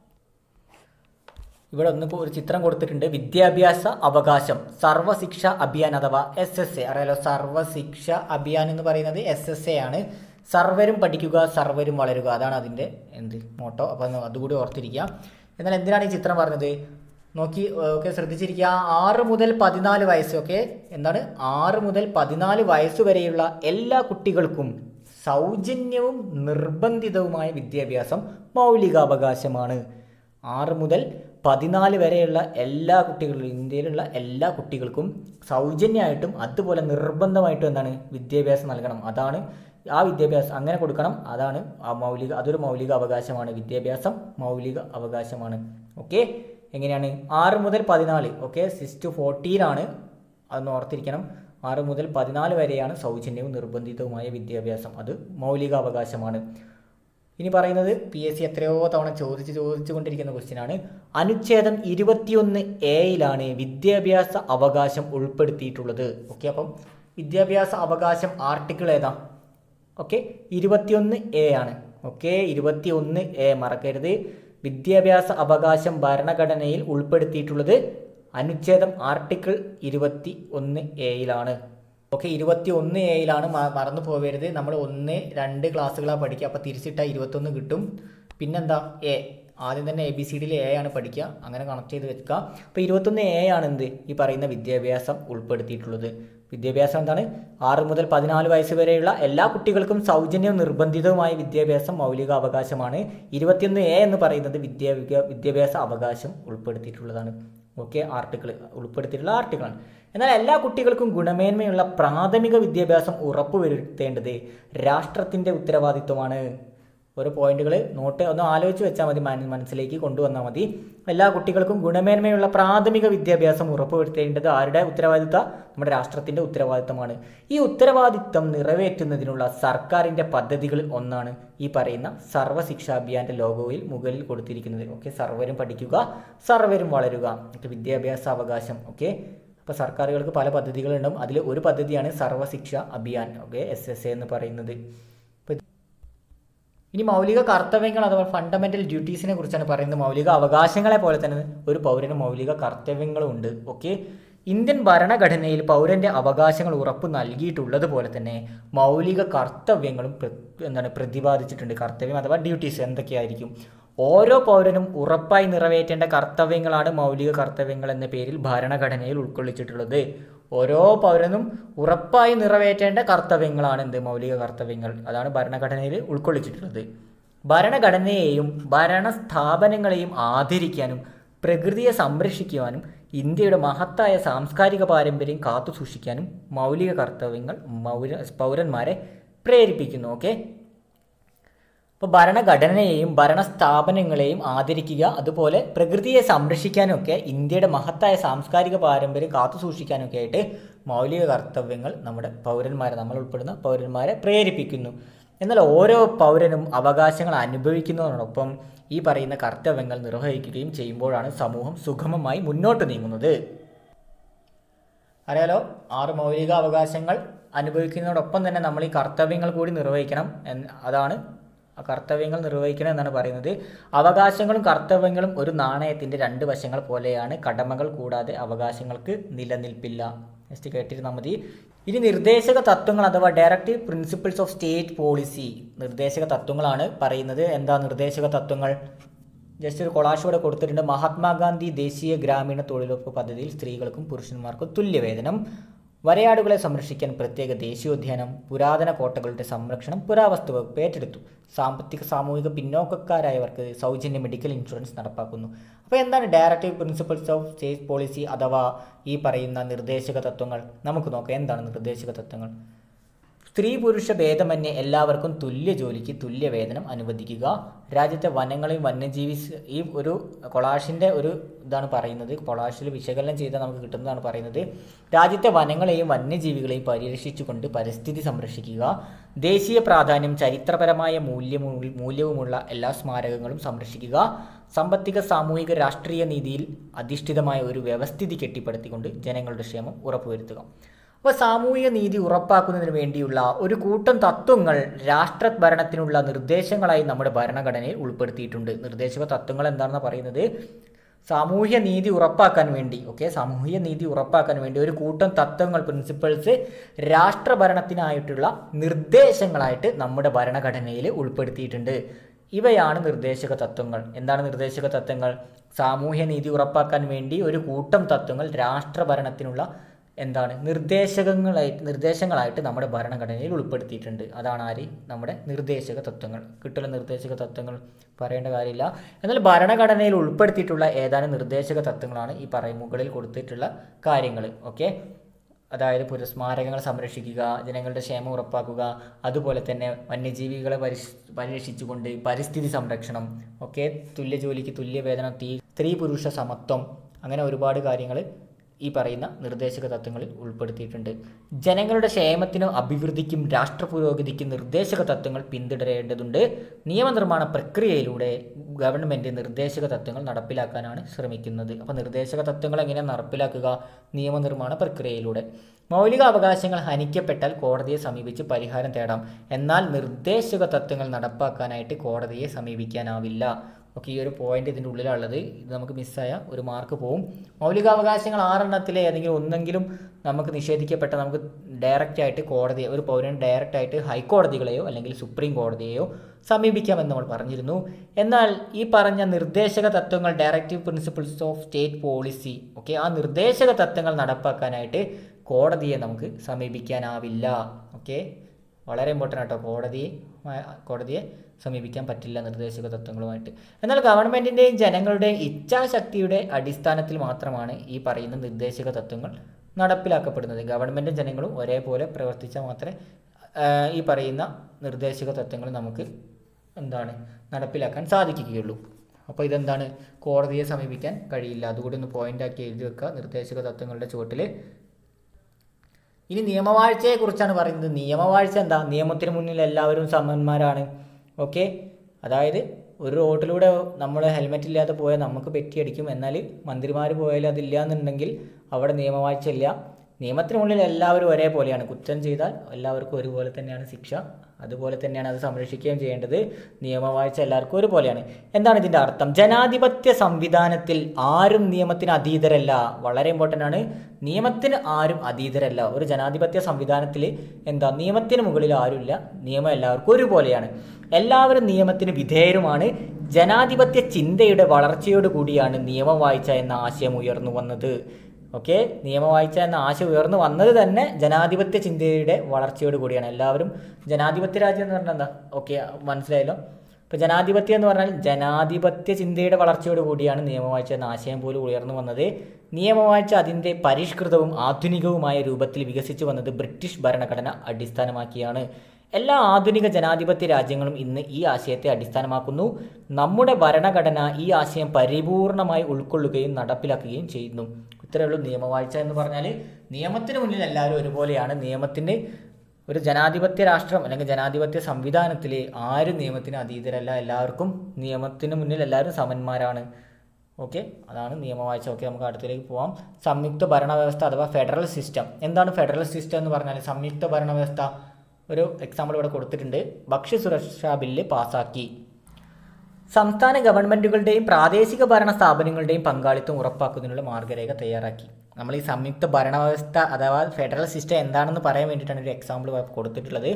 ഇവിടെ ഒന്ന് ഒരു ചിത്രം കൊടുത്തിട്ടുണ്ട് വിദ്യാഭ്യാസ അവകാശം സർവശിക്ഷ അഭിയാൻ അഥവാ എസ് എസ് എ അറിയാലോ സർവശിക്ഷ അഭിയാൻ എന്ന് പറയുന്നത് എസ് എസ് എ ആണ് സർവരും പഠിക്കുക സർവരും വളരുക അതാണ് അതിൻ്റെ എന്ത് മോട്ടോ അപ്പം അതുകൂടി ഓർത്തിരിക്കുക എന്നാൽ എന്തിനാണ് ഈ ചിത്രം പറഞ്ഞത് നോക്കി ഓക്കെ ശ്രദ്ധിച്ചിരിക്കുക ആറ് മുതൽ പതിനാല് വയസ്സ് ഓക്കെ എന്താണ് ആറ് മുതൽ പതിനാല് വയസ്സ് വരെയുള്ള എല്ലാ കുട്ടികൾക്കും സൗജന്യവും നിർബന്ധിതവുമായ വിദ്യാഭ്യാസം മൗലികാവകാശമാണ് ആറ് മുതൽ പതിനാല് വരെയുള്ള എല്ലാ കുട്ടികളും ഇന്ത്യയിലുള്ള എല്ലാ കുട്ടികൾക്കും സൗജന്യമായിട്ടും അതുപോലെ നിർബന്ധമായിട്ടും എന്താണ് വിദ്യാഭ്യാസം നൽകണം അതാണ് ആ വിദ്യാഭ്യാസം അങ്ങനെ കൊടുക്കണം അതാണ് ആ മൗലിക അതൊരു മൗലിക അവകാശമാണ് വിദ്യാഭ്യാസം മൗലിക അവകാശമാണ് ഓക്കെ എങ്ങനെയാണ് ആറ് മുതൽ പതിനാല് ഓക്കെ സിക്സ് ടു ഫോർട്ടീനാണ് അതൊന്ന് ഓർത്തിരിക്കണം ആറ് മുതൽ പതിനാല് വരെയാണ് സൗജന്യവും നിർബന്ധിതവുമായ വിദ്യാഭ്യാസം അത് മൗലികാവകാശമാണ് ഇനി പറയുന്നത് പി എസ് സി എത്രയോ തവണ ചോദിച്ച് ചോദിച്ചു കൊണ്ടിരിക്കുന്ന ക്വസ്റ്റ്യൻ ആണ് അനുച്ഛേദം ഇരുപത്തിയൊന്ന് എയിലാണ് വിദ്യാഭ്യാസ അവകാശം ഉൾപ്പെടുത്തിയിട്ടുള്ളത് ഓക്കെ അപ്പം വിദ്യാഭ്യാസ അവകാശം ആർട്ടിക്കിൾ ഏതാ ഓക്കെ ഇരുപത്തിയൊന്ന് എ ആണ് ഓക്കെ ഇരുപത്തിയൊന്ന് എ മറക്കരുത് വിദ്യാഭ്യാസ അവകാശം ഭരണഘടനയിൽ ഉൾപ്പെടുത്തിയിട്ടുള്ളത് അനുച്ഛേദം ആർട്ടിക്കിൾ ഇരുപത്തി ഒന്ന് എയിലാണ് ഓക്കെ ഇരുപത്തി ഒന്ന് എയിലാണ് മറന്നു പോകരുത് നമ്മൾ ഒന്ന് രണ്ട് ക്ലാസ്സുകളാണ് പഠിക്കുക അപ്പോൾ തിരിച്ചിട്ടാൽ ഇരുപത്തൊന്ന് കിട്ടും പിന്നെന്താ എ ആദ്യം തന്നെ എ ബി സി ഡിയിൽ എ ആണ് പഠിക്കുക അങ്ങനെ കണക്ട് ചെയ്ത് വെക്കുക അപ്പോൾ ഇരുപത്തൊന്ന് എ ആണ് എന്ത് ഈ പറയുന്ന വിദ്യാഭ്യാസം ഉൾപ്പെടുത്തിയിട്ടുള്ളത് വിദ്യാഭ്യാസം എന്താണ് ആറ് മുതൽ പതിനാല് വയസ്സ് വരെയുള്ള എല്ലാ കുട്ടികൾക്കും സൗജന്യവും നിർബന്ധിതവുമായ വിദ്യാഭ്യാസം മൗലിക അവകാശമാണ് ഇരുപത്തിയൊന്ന് എ എന്ന് പറയുന്നത് വിദ്യാ വിദ്യാഭ്യാസ അവകാശം ഉൾപ്പെടുത്തിയിട്ടുള്ളതാണ് ഓക്കെ ആർട്ടിക്കിൾ ഉൾപ്പെടുത്തിയിട്ടുള്ള ആർട്ടിക്കിളാണ് എന്നാൽ എല്ലാ കുട്ടികൾക്കും ഗുണമേന്മയുള്ള പ്രാഥമിക വിദ്യാഭ്യാസം ഉറപ്പുവരുത്തേണ്ടത് രാഷ്ട്രത്തിൻ്റെ ഉത്തരവാദിത്വമാണ് ഓരോ പോയിന്റുകൾ നോട്ട് ഒന്ന് ആലോചിച്ച് വെച്ചാൽ മതി മന- മനസ്സിലേക്ക് കൊണ്ടുവന്നാൽ മതി എല്ലാ കുട്ടികൾക്കും ഗുണമേന്മയുള്ള പ്രാഥമിക വിദ്യാഭ്യാസം ഉറപ്പുവരുത്തേണ്ടത് ആരുടെ ഉത്തരവാദിത്വം നമ്മുടെ രാഷ്ട്രത്തിൻ്റെ ഉത്തരവാദിത്തമാണ് ഈ ഉത്തരവാദിത്തം നിറവേറ്റുന്നതിനുള്ള സർക്കാരിൻ്റെ പദ്ധതികളിൽ ഒന്നാണ് ഈ പറയുന്ന സർവ്വശിക്ഷാ അഭിയാന്റെ ലോഗോയിൽ മുകളിൽ കൊടുത്തിരിക്കുന്നത് ഓക്കെ സർവരും പഠിക്കുക സർവരും വളരുക ഓക്കെ വിദ്യാഭ്യാസ അവകാശം ഓക്കെ അപ്പോൾ സർക്കാരുകൾക്ക് പല പദ്ധതികളുണ്ടാവും അതിൽ ഒരു പദ്ധതിയാണ് Sarva Shiksha Abhiyan okay S S A എന്ന് പറയുന്നത് അപ്പോൾ ഇനി മൗലിക കർത്തവ്യങ്ങൾ അഥവാ ഫണ്ടമെന്റൽ ഡ്യൂട്ടീസിനെ കുറിച്ചാണ് പറയുന്നത് മൗലിക അവകാശങ്ങളെ പോലെ തന്നെ ഒരു പൗരന് മൗലിക കർത്തവ്യങ്ങളും ഉണ്ട് ഓക്കെ ഇന്ത്യൻ ഭരണഘടനയിൽ പൗരന്റെ അവകാശങ്ങൾ ഉറപ്പ് നൽകിയിട്ടുള്ളത് പോലെ തന്നെ മൗലിക കർത്തവ്യങ്ങളും പ്ര- എന്താണ് പ്രതിപാദിച്ചിട്ടുണ്ട് കർത്തവ്യം അഥവാ ഡ്യൂട്ടീസ് എന്തൊക്കെയായിരിക്കും ഓരോ പൗരനും ഉറപ്പായി നിറവേറ്റേണ്ട കർത്തവ്യങ്ങളാണ് മൗലിക കർത്തവ്യങ്ങൾ എന്ന പേരിൽ ഭരണഘടനയിൽ ഉൾക്കൊള്ളിച്ചിട്ടുള്ളത് ഓരോ പൗരനും ഉറപ്പായി നിറവേറ്റേണ്ട കർത്തവ്യങ്ങളാണ് എന്ത് മൗലിക കർത്തവ്യങ്ങൾ അതാണ് ഭരണഘടനയിൽ ഉൾക്കൊള്ളിച്ചിട്ടുള്ളത് ഭരണഘടനയെയും ഭരണ സ്ഥാപനങ്ങളെയും ആദരിക്കാനും പ്രകൃതിയെ സംരക്ഷിക്കുവാനും ഇന്ത്യയുടെ മഹത്തായ സാംസ്കാരിക പാരമ്പര്യം കാത്തു സൂക്ഷിക്കാനും മൗലിക കർത്തവ്യങ്ങൾ മൗര പൗരന്മാരെ പ്രേരിപ്പിക്കുന്നു ഓക്കെ അപ്പോൾ ഭരണഘടനയെയും ഭരണസ്ഥാപനങ്ങളെയും ആദരിക്കുക അതുപോലെ പ്രകൃതിയെ സംരക്ഷിക്കാനൊക്കെ ഇന്ത്യയുടെ മഹത്തായ സാംസ്കാരിക പാരമ്പര്യം കാത്തു സൂക്ഷിക്കാനൊക്കെ ആയിട്ട് മൗലിക കർത്തവ്യങ്ങൾ നമ്മുടെ പൗരന്മാരെ നമ്മൾ ഉൾപ്പെടുന്ന പൗരന്മാരെ പ്രേരിപ്പിക്കുന്നു എന്നാൽ ഓരോ പൗരനും അവകാശങ്ങൾ അനുഭവിക്കുന്നതിനോടൊപ്പം ഈ പറയുന്ന കർത്തവ്യങ്ങൾ നിർവഹിക്കുകയും ചെയ്യുമ്പോഴാണ് സമൂഹം സുഗമമായി മുന്നോട്ട് നീങ്ങുന്നത് അറിയാലോ ആറ് മൗലിക അവകാശങ്ങൾ അനുഭവിക്കുന്നതോടൊപ്പം തന്നെ നമ്മൾ ഈ കർത്തവ്യങ്ങൾ കൂടി നിർവഹിക്കണം എന്ന് അതാണ് ആ കർത്തവ്യങ്ങൾ നിർവഹിക്കണം എന്നാണ് പറയുന്നത് അവകാശങ്ങളും കർത്തവ്യങ്ങളും ഒരു നാണയത്തിൻ്റെ രണ്ട് വശങ്ങൾ പോലെയാണ് കടമകൾ കൂടാതെ അവകാശങ്ങൾക്ക് നിലനിൽപ്പില്ല നെക്സ്റ്റ് കേട്ടിരുന്നാൽ മതി ഇനി നിർദ്ദേശക തത്വങ്ങൾ അഥവാ directive principles of state policy നിർദ്ദേശക തത്വങ്ങളാണ് പറയുന്നത് എന്താ നിർദ്ദേശക തത്വങ്ങൾ ജസ്റ്റ് ഒരു കൊളാഷ് ഇവിടെ കൊടുത്തിട്ടുണ്ട് മഹാത്മാഗാന്ധി ദേശീയ ഗ്രാമീണ തൊഴിലുറപ്പ് പദ്ധതിയിൽ സ്ത്രീകൾക്കും പുരുഷന്മാർക്കും തുല്യവേതനം വരയാടുകളെ സംരക്ഷിക്കാൻ പ്രത്യേക ദേശീയോദ്യാനം പുരാതന കോട്ടകളുടെ സംരക്ഷണം പുരാവസ്തു വകുപ്പ് ഏറ്റെടുത്തു സാമ്പത്തിക സാമൂഹിക പിന്നോക്കക്കാരായവർക്ക് സൗജന്യ മെഡിക്കൽ ഇൻഷുറൻസ് നടപ്പാക്കുന്നു അപ്പോൾ എന്താണ് directive principles of state policy അഥവാ ഈ പറയുന്ന നിർദ്ദേശക തത്വങ്ങൾ നമുക്ക് നോക്കാം എന്താണ് നിർദ്ദേശക തത്വങ്ങൾ സ്ത്രീ പുരുഷ ഭേദമന്യേ എല്ലാവർക്കും തുല്യ ജോലിക്ക് തുല്യ വേതനം അനുവദിക്കുക രാജ്യത്തെ വനങ്ങളെയും വന്യജീവി സ്- ഈ ഒരു കൊളാഷിൻ്റെ ഒരു ഇതാണ് പറയുന്നത് കൊളാഷിൽ വിശകലനം ചെയ്താൽ നമുക്ക് കിട്ടുന്നതാണ് പറയുന്നത് രാജ്യത്തെ വനങ്ങളെയും വന്യജീവികളെയും പരിരക്ഷിച്ചുകൊണ്ട് പരിസ്ഥിതി സംരക്ഷിക്കുക ദേശീയ പ്രാധാന്യം ചരിത്രപരമായ മൂല്യമു മൂല്യവുമുള്ള എല്ലാ സ്മാരകങ്ങളും സംരക്ഷിക്കുക സാമ്പത്തിക സാമൂഹിക രാഷ്ട്രീയ നീതിയിൽ അധിഷ്ഠിതമായ ഒരു വ്യവസ്ഥിതി കെട്ടിപ്പടുത്തിക്കൊണ്ട് ജനങ്ങളുടെ ക്ഷേമം ഉറപ്പുവരുത്തുക അപ്പോൾ സാമൂഹിക നീതി ഉറപ്പാക്കുന്നതിന് വേണ്ടിയുള്ള ഒരു കൂട്ടം തത്വങ്ങൾ രാഷ്ട്രഭരണത്തിനുള്ള നിർദ്ദേശങ്ങളായി നമ്മുടെ ഭരണഘടനയിൽ ഉൾപ്പെടുത്തിയിട്ടുണ്ട് നിർദ്ദേശക തത്വങ്ങൾ എന്താണെന്ന് പറയുന്നത് സാമൂഹ്യ നീതി ഉറപ്പാക്കാൻ വേണ്ടി ഓക്കെ സാമൂഹ്യ നീതി ഉറപ്പാക്കാൻ വേണ്ടി ഒരു കൂട്ടം തത്വങ്ങൾ പ്രിൻസിപ്പൾസ് രാഷ്ട്രഭരണത്തിനായിട്ടുള്ള നിർദ്ദേശങ്ങളായിട്ട് നമ്മുടെ ഭരണഘടനയിൽ ഉൾപ്പെടുത്തിയിട്ടുണ്ട് ഇവയാണ് നിർദ്ദേശക തത്വങ്ങൾ എന്താണ് നിർദ്ദേശക തത്വങ്ങൾ സാമൂഹ്യ നീതി ഉറപ്പാക്കാൻ വേണ്ടി ഒരു കൂട്ടം തത്വങ്ങൾ രാഷ്ട്രഭരണത്തിനുള്ള എന്താണ് നിർദ്ദേശകങ്ങളായിട്ട് നിർദ്ദേശങ്ങളായിട്ട് നമ്മുടെ ഭരണഘടനയിൽ ഉൾപ്പെടുത്തിയിട്ടുണ്ട് അതാണ് ആര് നമ്മുടെ നിർദ്ദേശക തത്വങ്ങൾ കിട്ടുന്ന നിർദ്ദേശക തത്വങ്ങൾ പറയേണ്ട കാര്യമില്ല എന്നാൽ ഭരണഘടനയിൽ ഉൾപ്പെടുത്തിയിട്ടുള്ള ഏതാനും നിർദ്ദേശക തത്വങ്ങളാണ് ഈ പറയും മുകളിൽ കൊടുത്തിട്ടുള്ള കാര്യങ്ങൾ ഓക്കെ അതായത് പുരസ്മാരകങ്ങൾ സംരക്ഷിക്കുക ജനങ്ങളുടെ ക്ഷേമം ഉറപ്പാക്കുക അതുപോലെ തന്നെ വന്യജീവികളെ പരിഷ് പരിരക്ഷിച്ചുകൊണ്ട് പരിസ്ഥിതി സംരക്ഷണം ഒക്കെ തുല്യ ജോലിക്ക് തുല്യ വേതനം തീ സ്ത്രീ പുരുഷ സമത്വം അങ്ങനെ ഒരുപാട് കാര്യങ്ങൾ ഈ പറയുന്ന നിർദ്ദേശക തത്വങ്ങളിൽ ഉൾപ്പെടുത്തിയിട്ടുണ്ട് ജനങ്ങളുടെ ക്ഷേമത്തിനും അഭിവൃദ്ധിക്കും രാഷ്ട്ര പുരോഗതിക്കും നിർദ്ദേശക തത്വങ്ങൾ പിന്തുടരേണ്ടതുണ്ട് നിയമനിർമ്മാണ പ്രക്രിയയിലൂടെ ഗവൺമെൻറ് നിർദ്ദേശക തത്വങ്ങൾ നടപ്പിലാക്കാനാണ് ശ്രമിക്കുന്നത് അപ്പോൾ നിർദ്ദേശക തത്വങ്ങൾ എങ്ങനെയാണ് നടപ്പിലാക്കുക നിയമനിർമ്മാണ പ്രക്രിയയിലൂടെ മൗലിക അവകാശങ്ങൾ ഹനിക്കപ്പെട്ടാൽ കോടതിയെ സമീപിച്ച് പരിഹാരം തേടാം എന്നാൽ നിർദ്ദേശക തത്വങ്ങൾ നടപ്പാക്കാനായിട്ട് കോടതിയെ സമീപിക്കാനാവില്ല ഓക്കെ ഈ ഒരു പോയിന്റ് ഇതിൻ്റെ ഉള്ളിലുള്ളത് ഇത് നമുക്ക് മിസ്സായ ഒരു മാർക്ക് പോവും മൗലികാവകാശങ്ങൾ ആറെണ്ണത്തിലെ ഏതെങ്കിലും ഒന്നെങ്കിലും നമുക്ക് നിഷേധിക്കപ്പെട്ട നമുക്ക് ഡയറക്റ്റ് ആയിട്ട് കോടതിയെ ഒരു പൗരൻ ഡയറക്റ്റ് ആയിട്ട് ഹൈക്കോടതികളെയോ അല്ലെങ്കിൽ സുപ്രീം കോടതിയെയോ സമീപിക്കാമെന്ന് നമ്മൾ പറഞ്ഞിരുന്നു എന്നാൽ ഈ പറഞ്ഞ നിർദ്ദേശക തത്വങ്ങൾ directive principles of state policy okay ആ നിർദ്ദേശക തത്വങ്ങൾ നടപ്പാക്കാനായിട്ട് കോടതിയെ നമുക്ക് സമീപിക്കാനാവില്ല ഓക്കെ വളരെ ഇമ്പോർട്ടൻ്റ് ആട്ടോ കോടതിയെ കോടതിയെ സമീപിക്കാൻ പറ്റില്ല നിർദ്ദേശക തത്വങ്ങളുമായിട്ട് എന്നാൽ ഗവൺമെൻറ്റിൻ്റെയും ജനങ്ങളുടെയും ഇച്ഛാശക്തിയുടെ അടിസ്ഥാനത്തിൽ മാത്രമാണ് ഈ പറയുന്ന നിർദ്ദേശക തത്വങ്ങൾ നടപ്പിലാക്കപ്പെടുന്നത് ഗവൺമെൻറ്റും ജനങ്ങളും ഒരേപോലെ പ്രവർത്തിച്ചാൽ മാത്രമേ ആ, ഈ പറയുന്ന നിർദ്ദേശക തത്വങ്ങൾ നമുക്ക് എന്താണ് നടപ്പിലാക്കാൻ സാധിക്കുകയുള്ളൂ അപ്പോൾ ഇതെന്താണ് കോടതിയെ സമീപിക്കാൻ കഴിയില്ല അതുകൂടി ഒന്ന് പോയിൻ്റാക്കി എഴുതി വെക്കുക നിർദ്ദേശക തത്വങ്ങളുടെ ചുവട്ടിൽ ഇനി നിയമവാഴ്ചയെക്കുറിച്ചാണ് പറയുന്നത് നിയമവാഴ്ച എന്താ നിയമത്തിന് മുന്നിൽ എല്ലാവരും സമന്മാരാണ് ഓക്കെ അതായത് ഒരു റോട്ടിലൂടെ നമ്മൾ ഹെൽമെറ്റ് ഇല്ലാതെ പോയാൽ നമുക്ക് പെറ്റിയടിക്കും എന്നാൽ മന്ത്രിമാർ പോയാൽ അതില്ല എന്നുണ്ടെങ്കിൽ അവിടെ നിയമവാഴ്ച ഇല്ല നിയമത്തിന് മുന്നിൽ എല്ലാവരും ഒരേപോലെയാണ് കുറ്റം ചെയ്താൽ എല്ലാവർക്കും ഒരുപോലെ തന്നെയാണ് ശിക്ഷ അതുപോലെ തന്നെയാണ് അത് സംരക്ഷിക്കുകയും ചെയ്യേണ്ടത് നിയമവാഴ്ച എല്ലാവർക്കും ഒരുപോലെയാണ് എന്താണ് ഇതിൻ്റെ അർത്ഥം ജനാധിപത്യ സംവിധാനത്തിൽ ആരും നിയമത്തിന് അതീതരല്ല വളരെ ഇമ്പോർട്ടൻ്റ് ആണ് നിയമത്തിന് ആരും അതീതരല്ല ഒരു ജനാധിപത്യ സംവിധാനത്തിൽ എന്താ നിയമത്തിന് മുകളിൽ ആരുമില്ല നിയമം എല്ലാവർക്കും ഒരുപോലെയാണ് എല്ലാവരും നിയമത്തിന് വിധേയരുമാണ് ജനാധിപത്യ ചിന്തയുടെ വളർച്ചയോട് കൂടിയാണ് നിയമവാഴ്ച എന്ന ആശയം ഉയർന്നു വന്നത് ഓക്കെ നിയമവാഴ്ച എന്ന ആശയം ഉയർന്നു വന്നത് തന്നെ ജനാധിപത്യ ചിന്തയുടെ വളർച്ചയോട് കൂടിയാണ് എല്ലാവരും ജനാധിപത്യ രാജ്യം എന്ന് പറഞ്ഞാൽ എന്താ ഓക്കെ മനസ്സിലായല്ലോ ഇപ്പോൾ ജനാധിപത്യം എന്ന് പറഞ്ഞാൽ ജനാധിപത്യ ചിന്തയുടെ വളർച്ചയോട് കൂടിയാണ് നിയമവാഴ്ച എന്ന ആശയം പോലും ഉയർന്നു വന്നത് നിയമവാഴ്ച അതിൻ്റെ പരിഷ്കൃതവും ആധുനികവുമായ രൂപത്തിൽ വികസിച്ചു വന്നത് ബ്രിട്ടീഷ് ഭരണഘടന അടിസ്ഥാനമാക്കിയാണ് എല്ലാ ആധുനിക ജനാധിപത്യ രാജ്യങ്ങളും ഇന്ന് ഈ ആശയത്തെ അടിസ്ഥാനമാക്കുന്നു നമ്മുടെ ഭരണഘടന ഈ ആശയം പരിപൂർണമായി ഉൾക്കൊള്ളുകയും നടപ്പിലാക്കുകയും ചെയ്യുന്നു ഇത്രയേ ഉള്ളൂ നിയമവാഴ്ച എന്ന് പറഞ്ഞാൽ നിയമത്തിന് മുന്നിൽ എല്ലാവരും ഒരുപോലെയാണ് നിയമത്തിൻ്റെ ഒരു ജനാധിപത്യ രാഷ്ട്രം അല്ലെങ്കിൽ ജനാധിപത്യ സംവിധാനത്തിൽ ആരും നിയമത്തിന് അതീതരല്ല എല്ലാവർക്കും നിയമത്തിന് മുന്നിൽ എല്ലാവരും സമന്മാരാണ് ഓക്കെ അതാണ് നിയമവാഴ്ച ഓക്കെ നമുക്ക് അടുത്തിലേക്ക് പോവാം സംയുക്ത ഭരണവ്യവസ്ഥ അഥവാ ഫെഡറൽ സിസ്റ്റം എന്താണ് ഫെഡറൽ സിസ്റ്റം എന്ന് പറഞ്ഞാൽ സംയുക്ത ഭരണവ്യവസ്ഥ ഒരു എക്സാമ്പിൾ ഇവിടെ കൊടുത്തിട്ടുണ്ട് ഭക്ഷ്യസുരക്ഷാ ബില്ല് പാസാക്കി സംസ്ഥാന ഗവൺമെൻറ്റുകളുടെയും പ്രാദേശിക ഭരണ സ്ഥാപനങ്ങളുടെയും പങ്കാളിത്തം ഉറപ്പാക്കുന്നതിനുള്ള മാർഗരേഖ തയ്യാറാക്കി നമ്മൾ ഈ സംയുക്ത ഭരണവ്യവസ്ഥ അഥവാ ഫെഡറൽ സിസ്റ്റം എന്താണെന്ന് പറയാൻ വേണ്ടിയിട്ടാണ് ഒരു എക്സാമ്പിൾ കൊടുത്തിട്ടുള്ളത്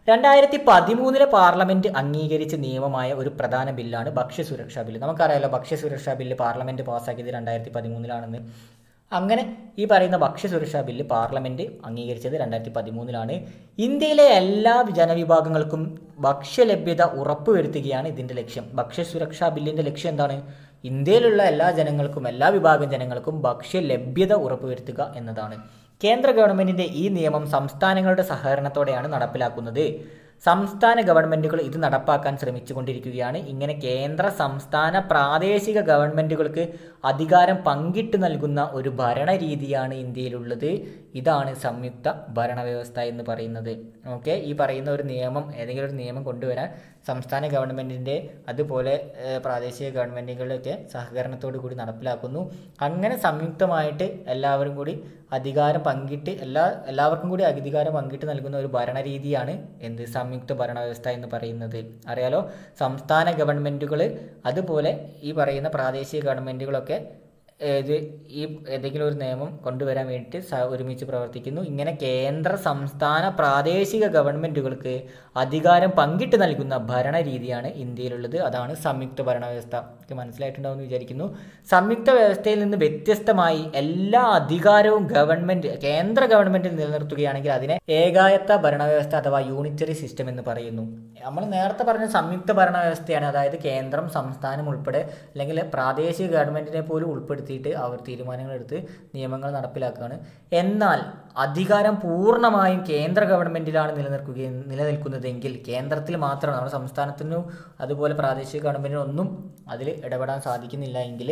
രണ്ടായിരത്തി പതിമൂന്നിലെ പാർലമെന്റ് അംഗീകരിച്ച നിയമമായ ഒരു പ്രധാന ബില്ലാണ് ഭക്ഷ്യസുരക്ഷാ ബില്ല് നമുക്കറിയാലോ ഭക്ഷ്യസുരക്ഷാ ബില്ല് പാർലമെന്റ് പാസ്സാക്കിയത് രണ്ടായിരത്തി പതിമൂന്നിലാണെന്ന് അങ്ങനെ ഈ പറയുന്ന ഭക്ഷ്യസുരക്ഷാ ബില്ല് പാർലമെന്റ് അംഗീകരിച്ചത് രണ്ടായിരത്തി പതിമൂന്നിലാണ് ഇന്ത്യയിലെ എല്ലാ ജനവിഭാഗങ്ങൾക്കും ഭക്ഷ്യലഭ്യത ഉറപ്പുവരുത്തുകയാണ് ഇതിന്റെ ലക്ഷ്യം ഭക്ഷ്യസുരക്ഷാ ബില്ലിന്റെ ലക്ഷ്യം എന്താണ് ഇന്ത്യയിലുള്ള എല്ലാ ജനങ്ങൾക്കും എല്ലാ വിഭാഗം ജനങ്ങൾക്കും ഭക്ഷ്യലഭ്യത ഉറപ്പുവരുത്തുക എന്നതാണ് കേന്ദ്ര ഗവൺമെന്റിന്റെ ഈ നിയമം സംസ്ഥാനങ്ങളുടെ സഹകരണത്തോടെയാണ് നടപ്പിലാക്കുന്നത് സംസ്ഥാന ഗവൺമെന്റുകൾ ഇത് നടപ്പാക്കാൻ ശ്രമിച്ചുകൊണ്ടിരിക്കുകയാണ് ഇങ്ങനെ കേന്ദ്ര സംസ്ഥാന പ്രാദേശിക ഗവൺമെന്റുകൾക്ക് അധികാരം പങ്കിട്ട് നൽകുന്ന ഒരു ഭരണരീതിയാണ് ഇന്ത്യയിലുള്ളത് ഇതാണ് സംയുക്ത ഭരണവ്യവസ്ഥ എന്ന് പറയുന്നത് ഓക്കെ ഈ പറയുന്ന ഒരു നിയമം ഏതെങ്കിലും ഒരു നിയമം കൊണ്ടുവരാൻ സംസ്ഥാന ഗവൺമെൻറ്റിൻ്റെ അതുപോലെ ഏഹ്, പ്രാദേശിക ഗവൺമെൻറ്റുകളുടെയൊക്കെ സഹകരണത്തോടു കൂടി നടപ്പിലാക്കുന്നു അങ്ങനെ സംയുക്തമായിട്ട് എല്ലാവരും കൂടി അധികാരം പങ്കിട്ട് എല്ലാ എല്ലാവർക്കും കൂടി അധികാരം പങ്കിട്ട് നൽകുന്ന ഒരു ഭരണരീതിയാണ് എന്ത് സംയുക്ത ഭരണവ്യവസ്ഥ എന്ന് പറയുന്നത് അറിയാലോ സംസ്ഥാന ഗവൺമെൻറ്റുകൾ അതുപോലെ ഈ പറയുന്ന പ്രാദേശിക ഗവൺമെൻറ്റുകളൊക്കെ ഇത് ഈ ഏതെങ്കിലും ഒരു നിയമം കൊണ്ടുവരാൻ വേണ്ടിയിട്ട് സ ഒരുമിച്ച് പ്രവർത്തിക്കുന്നു ഇങ്ങനെ കേന്ദ്ര സംസ്ഥാന പ്രാദേശിക ഗവൺമെൻറ്റുകൾക്ക് അധികാരം പങ്കിട്ട് നൽകുന്ന ഭരണരീതിയാണ് ഇന്ത്യയിലുള്ളത് അതാണ് സംയുക്ത ഭരണവ്യവസ്ഥ ഒക്കെ മനസ്സിലായിട്ടുണ്ടാവുമെന്ന് വിചാരിക്കുന്നു സംയുക്ത വ്യവസ്ഥയിൽ നിന്ന് വ്യത്യസ്തമായി എല്ലാ അധികാരവും ഗവൺമെൻറ് കേന്ദ്ര ഗവൺമെൻറ് നിലനിർത്തുകയാണെങ്കിൽ അതിനെ ഏകായത്ത ഭരണവ്യവസ്ഥ അഥവാ യൂണിറ്ററി സിസ്റ്റം എന്ന് പറയുന്നു നമ്മൾ നേരത്തെ പറഞ്ഞ സംയുക്ത ഭരണവ്യവസ്ഥയാണ് അതായത് കേന്ദ്രം സംസ്ഥാനം ഉൾപ്പെടെ അല്ലെങ്കിൽ പ്രാദേശിക ഗവൺമെൻറ്റിനെ പോലും ഉൾപ്പെടുത്തിയിട്ട് അവർ തീരുമാനങ്ങൾ എടുത്ത് നിയമങ്ങൾ നടപ്പിലാക്കുകയാണ് എന്നാൽ അധികാരം പൂർണ്ണമായും കേന്ദ്ര ഗവൺമെൻറ്റിലാണ് നിലനിൽക്കുകയും നിലനിൽക്കുന്നതെങ്കിൽ കേന്ദ്രത്തിൽ മാത്രമാണ് നമ്മുടെ സംസ്ഥാനത്തിനും അതുപോലെ പ്രാദേശിക ഗവൺമെൻറ്റിനും ഒന്നും അതിൽ ഇടപെടാൻ സാധിക്കുന്നില്ല എങ്കിൽ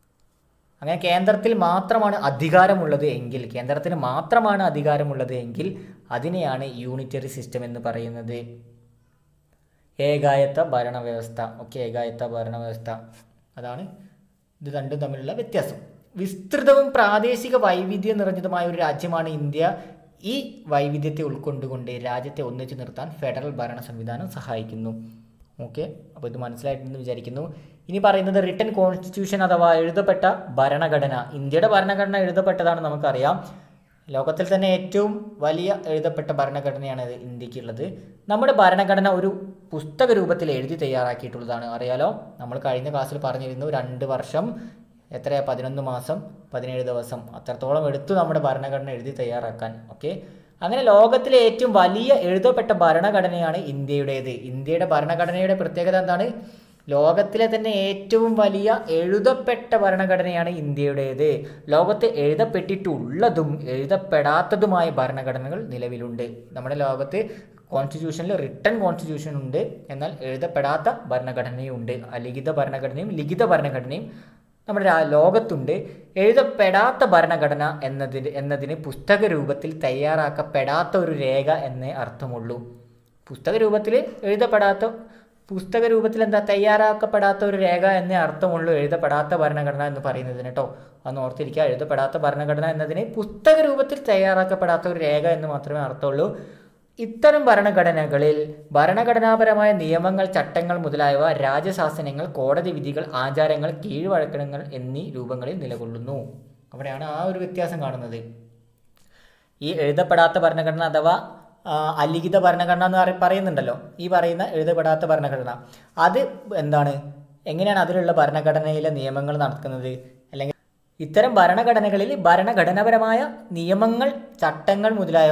അങ്ങനെ കേന്ദ്രത്തിൽ മാത്രമാണ് അധികാരമുള്ളത് എങ്കിൽ കേന്ദ്രത്തിന് മാത്രമാണ് അധികാരമുള്ളത് എങ്കിൽ അതിനെയാണ് യൂണിറ്ററി സിസ്റ്റം എന്ന് പറയുന്നത് ഏകായത്ത ഭരണവ്യവസ്ഥ ഓക്കെ ഏകായത്ത ഭരണവ്യവസ്ഥ അതാണ് ഇത് രണ്ടും തമ്മിലുള്ള വ്യത്യാസം വിസ്തൃതവും പ്രാദേശിക വൈവിധ്യം നിറഞ്ഞതുമായ ഒരു രാജ്യമാണ് ഇന്ത്യ ഈ വൈവിധ്യത്തെ ഉൾക്കൊണ്ടുകൊണ്ട് രാജ്യത്തെ ഒന്നിച്ചു നിർത്താൻ ഫെഡറൽ ഭരണ സംവിധാനം സഹായിക്കുന്നു ഓക്കെ അപ്പോൾ ഇത് മനസ്സിലായിട്ടുണ്ടെന്ന് വിചാരിക്കുന്നു ഇനി പറയുന്നത് റിട്ടൺ കോൺസ്റ്റിറ്റ്യൂഷൻ അഥവാ എഴുതപ്പെട്ട ഭരണഘടന ഇന്ത്യയുടെ ഭരണഘടന എഴുതപ്പെട്ടതാണ് നമുക്കറിയാം ലോകത്തിൽ തന്നെ ഏറ്റവും വലിയ എഴുതപ്പെട്ട ഭരണഘടനയാണ് ഇത് ഇന്ത്യക്കുള്ളത് നമ്മുടെ ഭരണഘടന ഒരു പുസ്തക രൂപത്തിൽ എഴുതി തയ്യാറാക്കിയിട്ടുള്ളതാണ് അറിയാലോ നമ്മൾ കഴിഞ്ഞ ക്ലാസ്സിൽ പറഞ്ഞിരുന്നു രണ്ട് വർഷം എത്രയാ പതിനൊന്ന് മാസം പതിനേഴ് ദിവസം അത്രത്തോളം എടുത്തു നമ്മുടെ ഭരണഘടന എഴുതി തയ്യാറാക്കാൻ ഓക്കെ അങ്ങനെ ലോകത്തിലെ ഏറ്റവും വലിയ എഴുതപ്പെട്ട ഭരണഘടനയാണ് ഇന്ത്യയുടേത് ഇന്ത്യയുടെ ഭരണഘടനയുടെ പ്രത്യേകത എന്താണ് ലോകത്തിലെ തന്നെ ഏറ്റവും വലിയ എഴുതപ്പെട്ട ഭരണഘടനയാണ് ഇന്ത്യയുടേത് ലോകത്ത് എഴുതപ്പെട്ടിട്ടുള്ളതും എഴുതപ്പെടാത്തതുമായ ഭരണഘടനകൾ നിലവിലുണ്ട് നമ്മുടെ ലോകത്ത് കോൺസ്റ്റിറ്റ്യൂഷനിൽ റിട്ടൺ കോൺസ്റ്റിറ്റ്യൂഷൻ ഉണ്ട് എന്നാൽ എഴുതപ്പെടാത്ത ഭരണഘടനയും ഉണ്ട് അലിഖിത ഭരണഘടനയും ലിഖിത ഭരണഘടനയും നമ്മുടെ രാ- ലോകത്തുണ്ട് എഴുതപ്പെടാത്ത ഭരണഘടന എന്നതിന് എന്നതിന് പുസ്തക രൂപത്തിൽ തയ്യാറാക്കപ്പെടാത്ത ഒരു രേഖ എന്നേ അർത്ഥമുള്ളൂ പുസ്തക രൂപത്തിൽ എഴുതപ്പെടാത്ത പുസ്തക രൂപത്തിൽ എന്താ തയ്യാറാക്കപ്പെടാത്ത ഒരു രേഖ എന്നേ അർത്ഥമുള്ളൂ എഴുതപ്പെടാത്ത ഭരണഘടന എന്ന് പറയുന്നതിന് കേട്ടോ അന്ന് ഓർത്തിരിക്കുക എഴുതപ്പെടാത്ത ഭരണഘടന എന്നതിന് പുസ്തക രൂപത്തിൽ തയ്യാറാക്കപ്പെടാത്ത ഒരു രേഖ എന്ന് മാത്രമേ അർത്ഥമുള്ളൂ ഇത്തരം ഭരണഘടനകളിൽ ഭരണഘടനാപരമായ നിയമങ്ങൾ ചട്ടങ്ങൾ മുതലായവ രാജശാസനങ്ങൾ കോടതി വിധികൾ ആചാരങ്ങൾ കീഴ്വഴക്കങ്ങൾ എന്നീ രൂപങ്ങളിൽ നിലകൊള്ളുന്നു അവിടെയാണ് ആ ഒരു വ്യത്യാസം കാണുന്നത് ഈ എഴുതപ്പെടാത്ത ഭരണഘടന അഥവാ ആ, അലിഖിത ഭരണഘടന എന്ന് പറ- പറയുന്നുണ്ടല്ലോ ഈ പറയുന്ന എഴുതപ്പെടാത്ത ഭരണഘടന അത് എന്താണ് എങ്ങനെയാണ് അതിലുള്ള ഭരണഘടനയിലെ നിയമങ്ങൾ നടക്കുന്നത് അല്ലെങ്കിൽ ഇത്തരം ഭരണഘടനകളിൽ ഭരണഘടനാപരമായ നിയമങ്ങൾ ചട്ടങ്ങൾ മുതലായവ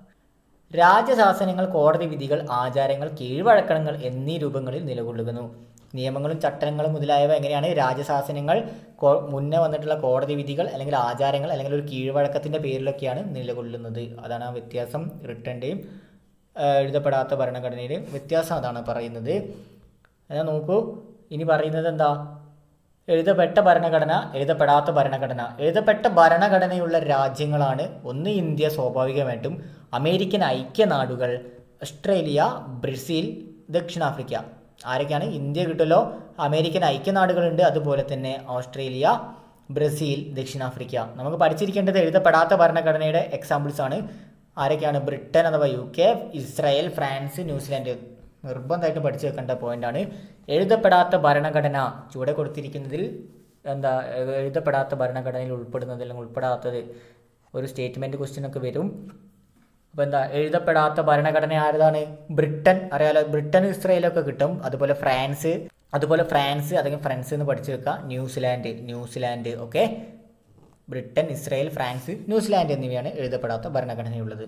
രാജശാസനങ്ങൾ കോടതി വിധികൾ ആചാരങ്ങൾ കീഴ്വഴക്കങ്ങൾ എന്നീ രൂപങ്ങളിൽ നിലകൊള്ളുന്നു നിയമങ്ങളും ചട്ടങ്ങളും മുതലായവ എങ്ങനെയാണ് രാജശാസനങ്ങൾ കോ- മുന്നേ വന്നിട്ടുള്ള കോടതി വിധികൾ അല്ലെങ്കിൽ ആചാരങ്ങൾ അല്ലെങ്കിൽ ഒരു കീഴ്വഴക്കത്തിൻ്റെ പേരിലൊക്കെയാണ് നിലകൊള്ളുന്നത് അതാണ് ആ വ്യത്യാസം റിട്ടേൻ്റെയും എഴുതപ്പെടാത്ത ഭരണഘടനയുടെയും വ്യത്യാസം അതാണ് പറയുന്നത് എന്നാൽ നോക്കൂ ഇനി പറയുന്നത് എന്താ എഴുതപ്പെട്ട ഭരണഘടന എഴുതപ്പെടാത്ത ഭരണഘടന എഴുതപ്പെട്ട ഭരണഘടനയുള്ള രാജ്യങ്ങളാണ് ഒന്ന് ഇന്ത്യ സ്വാഭാവികമായിട്ടും അമേരിക്കൻ ഐക്യനാടുകൾ ഓസ്ട്രേലിയ ബ്രസീൽ ദക്ഷിണാഫ്രിക്ക ആരൊക്കെയാണ് ഇന്ത്യ കിട്ടുമല്ലോ അമേരിക്കൻ ഐക്യനാടുകളുണ്ട് അതുപോലെ തന്നെ ഓസ്ട്രേലിയ ബ്രസീൽ ദക്ഷിണാഫ്രിക്ക നമുക്ക് പഠിച്ചിരിക്കേണ്ടത് എഴുതപ്പെടാത്ത ഭരണഘടനയുടെ എക്സാമ്പിൾസ് ആണ് ആരൊക്കെയാണ് ബ്രിട്ടൻ അഥവാ U K Israel France New Zealand നിർബന്ധമായിട്ട് പഠിച്ചു വെക്കേണ്ട പോയിന്റാണ് എഴുതപ്പെടാത്ത ഭരണഘടന ചുവടെ കൊടുത്തിരിക്കുന്നതിൽ എന്താ എ- എഴുതപ്പെടാത്ത ഭരണഘടനയിൽ ഉൾപ്പെടുന്നത് അല്ലെങ്കിൽ ഉൾപ്പെടാത്തത് ഒരു സ്റ്റേറ്റ്മെൻറ്റ് ക്വസ്റ്റ്യൻ ഒക്കെ വരും അപ്പോൾ എന്താ എഴുതപ്പെടാത്ത ഭരണഘടന ആരതാണ് ബ്രിട്ടൻ അറിയാലോ ബ്രിട്ടൻ ഇസ്രയേലൊക്കെ കിട്ടും അതുപോലെ ഫ്രാൻസ് അതുപോലെ ഫ്രാൻസ് അല്ലെങ്കിൽ ഫ്രണ്ട്സ് എന്ന് പഠിച്ചു വെക്കുക New Zealand New Zealand okay Britain Israel France New Zealand എന്നിവയാണ് എഴുതപ്പെടാത്ത ഭരണഘടനയുള്ളത്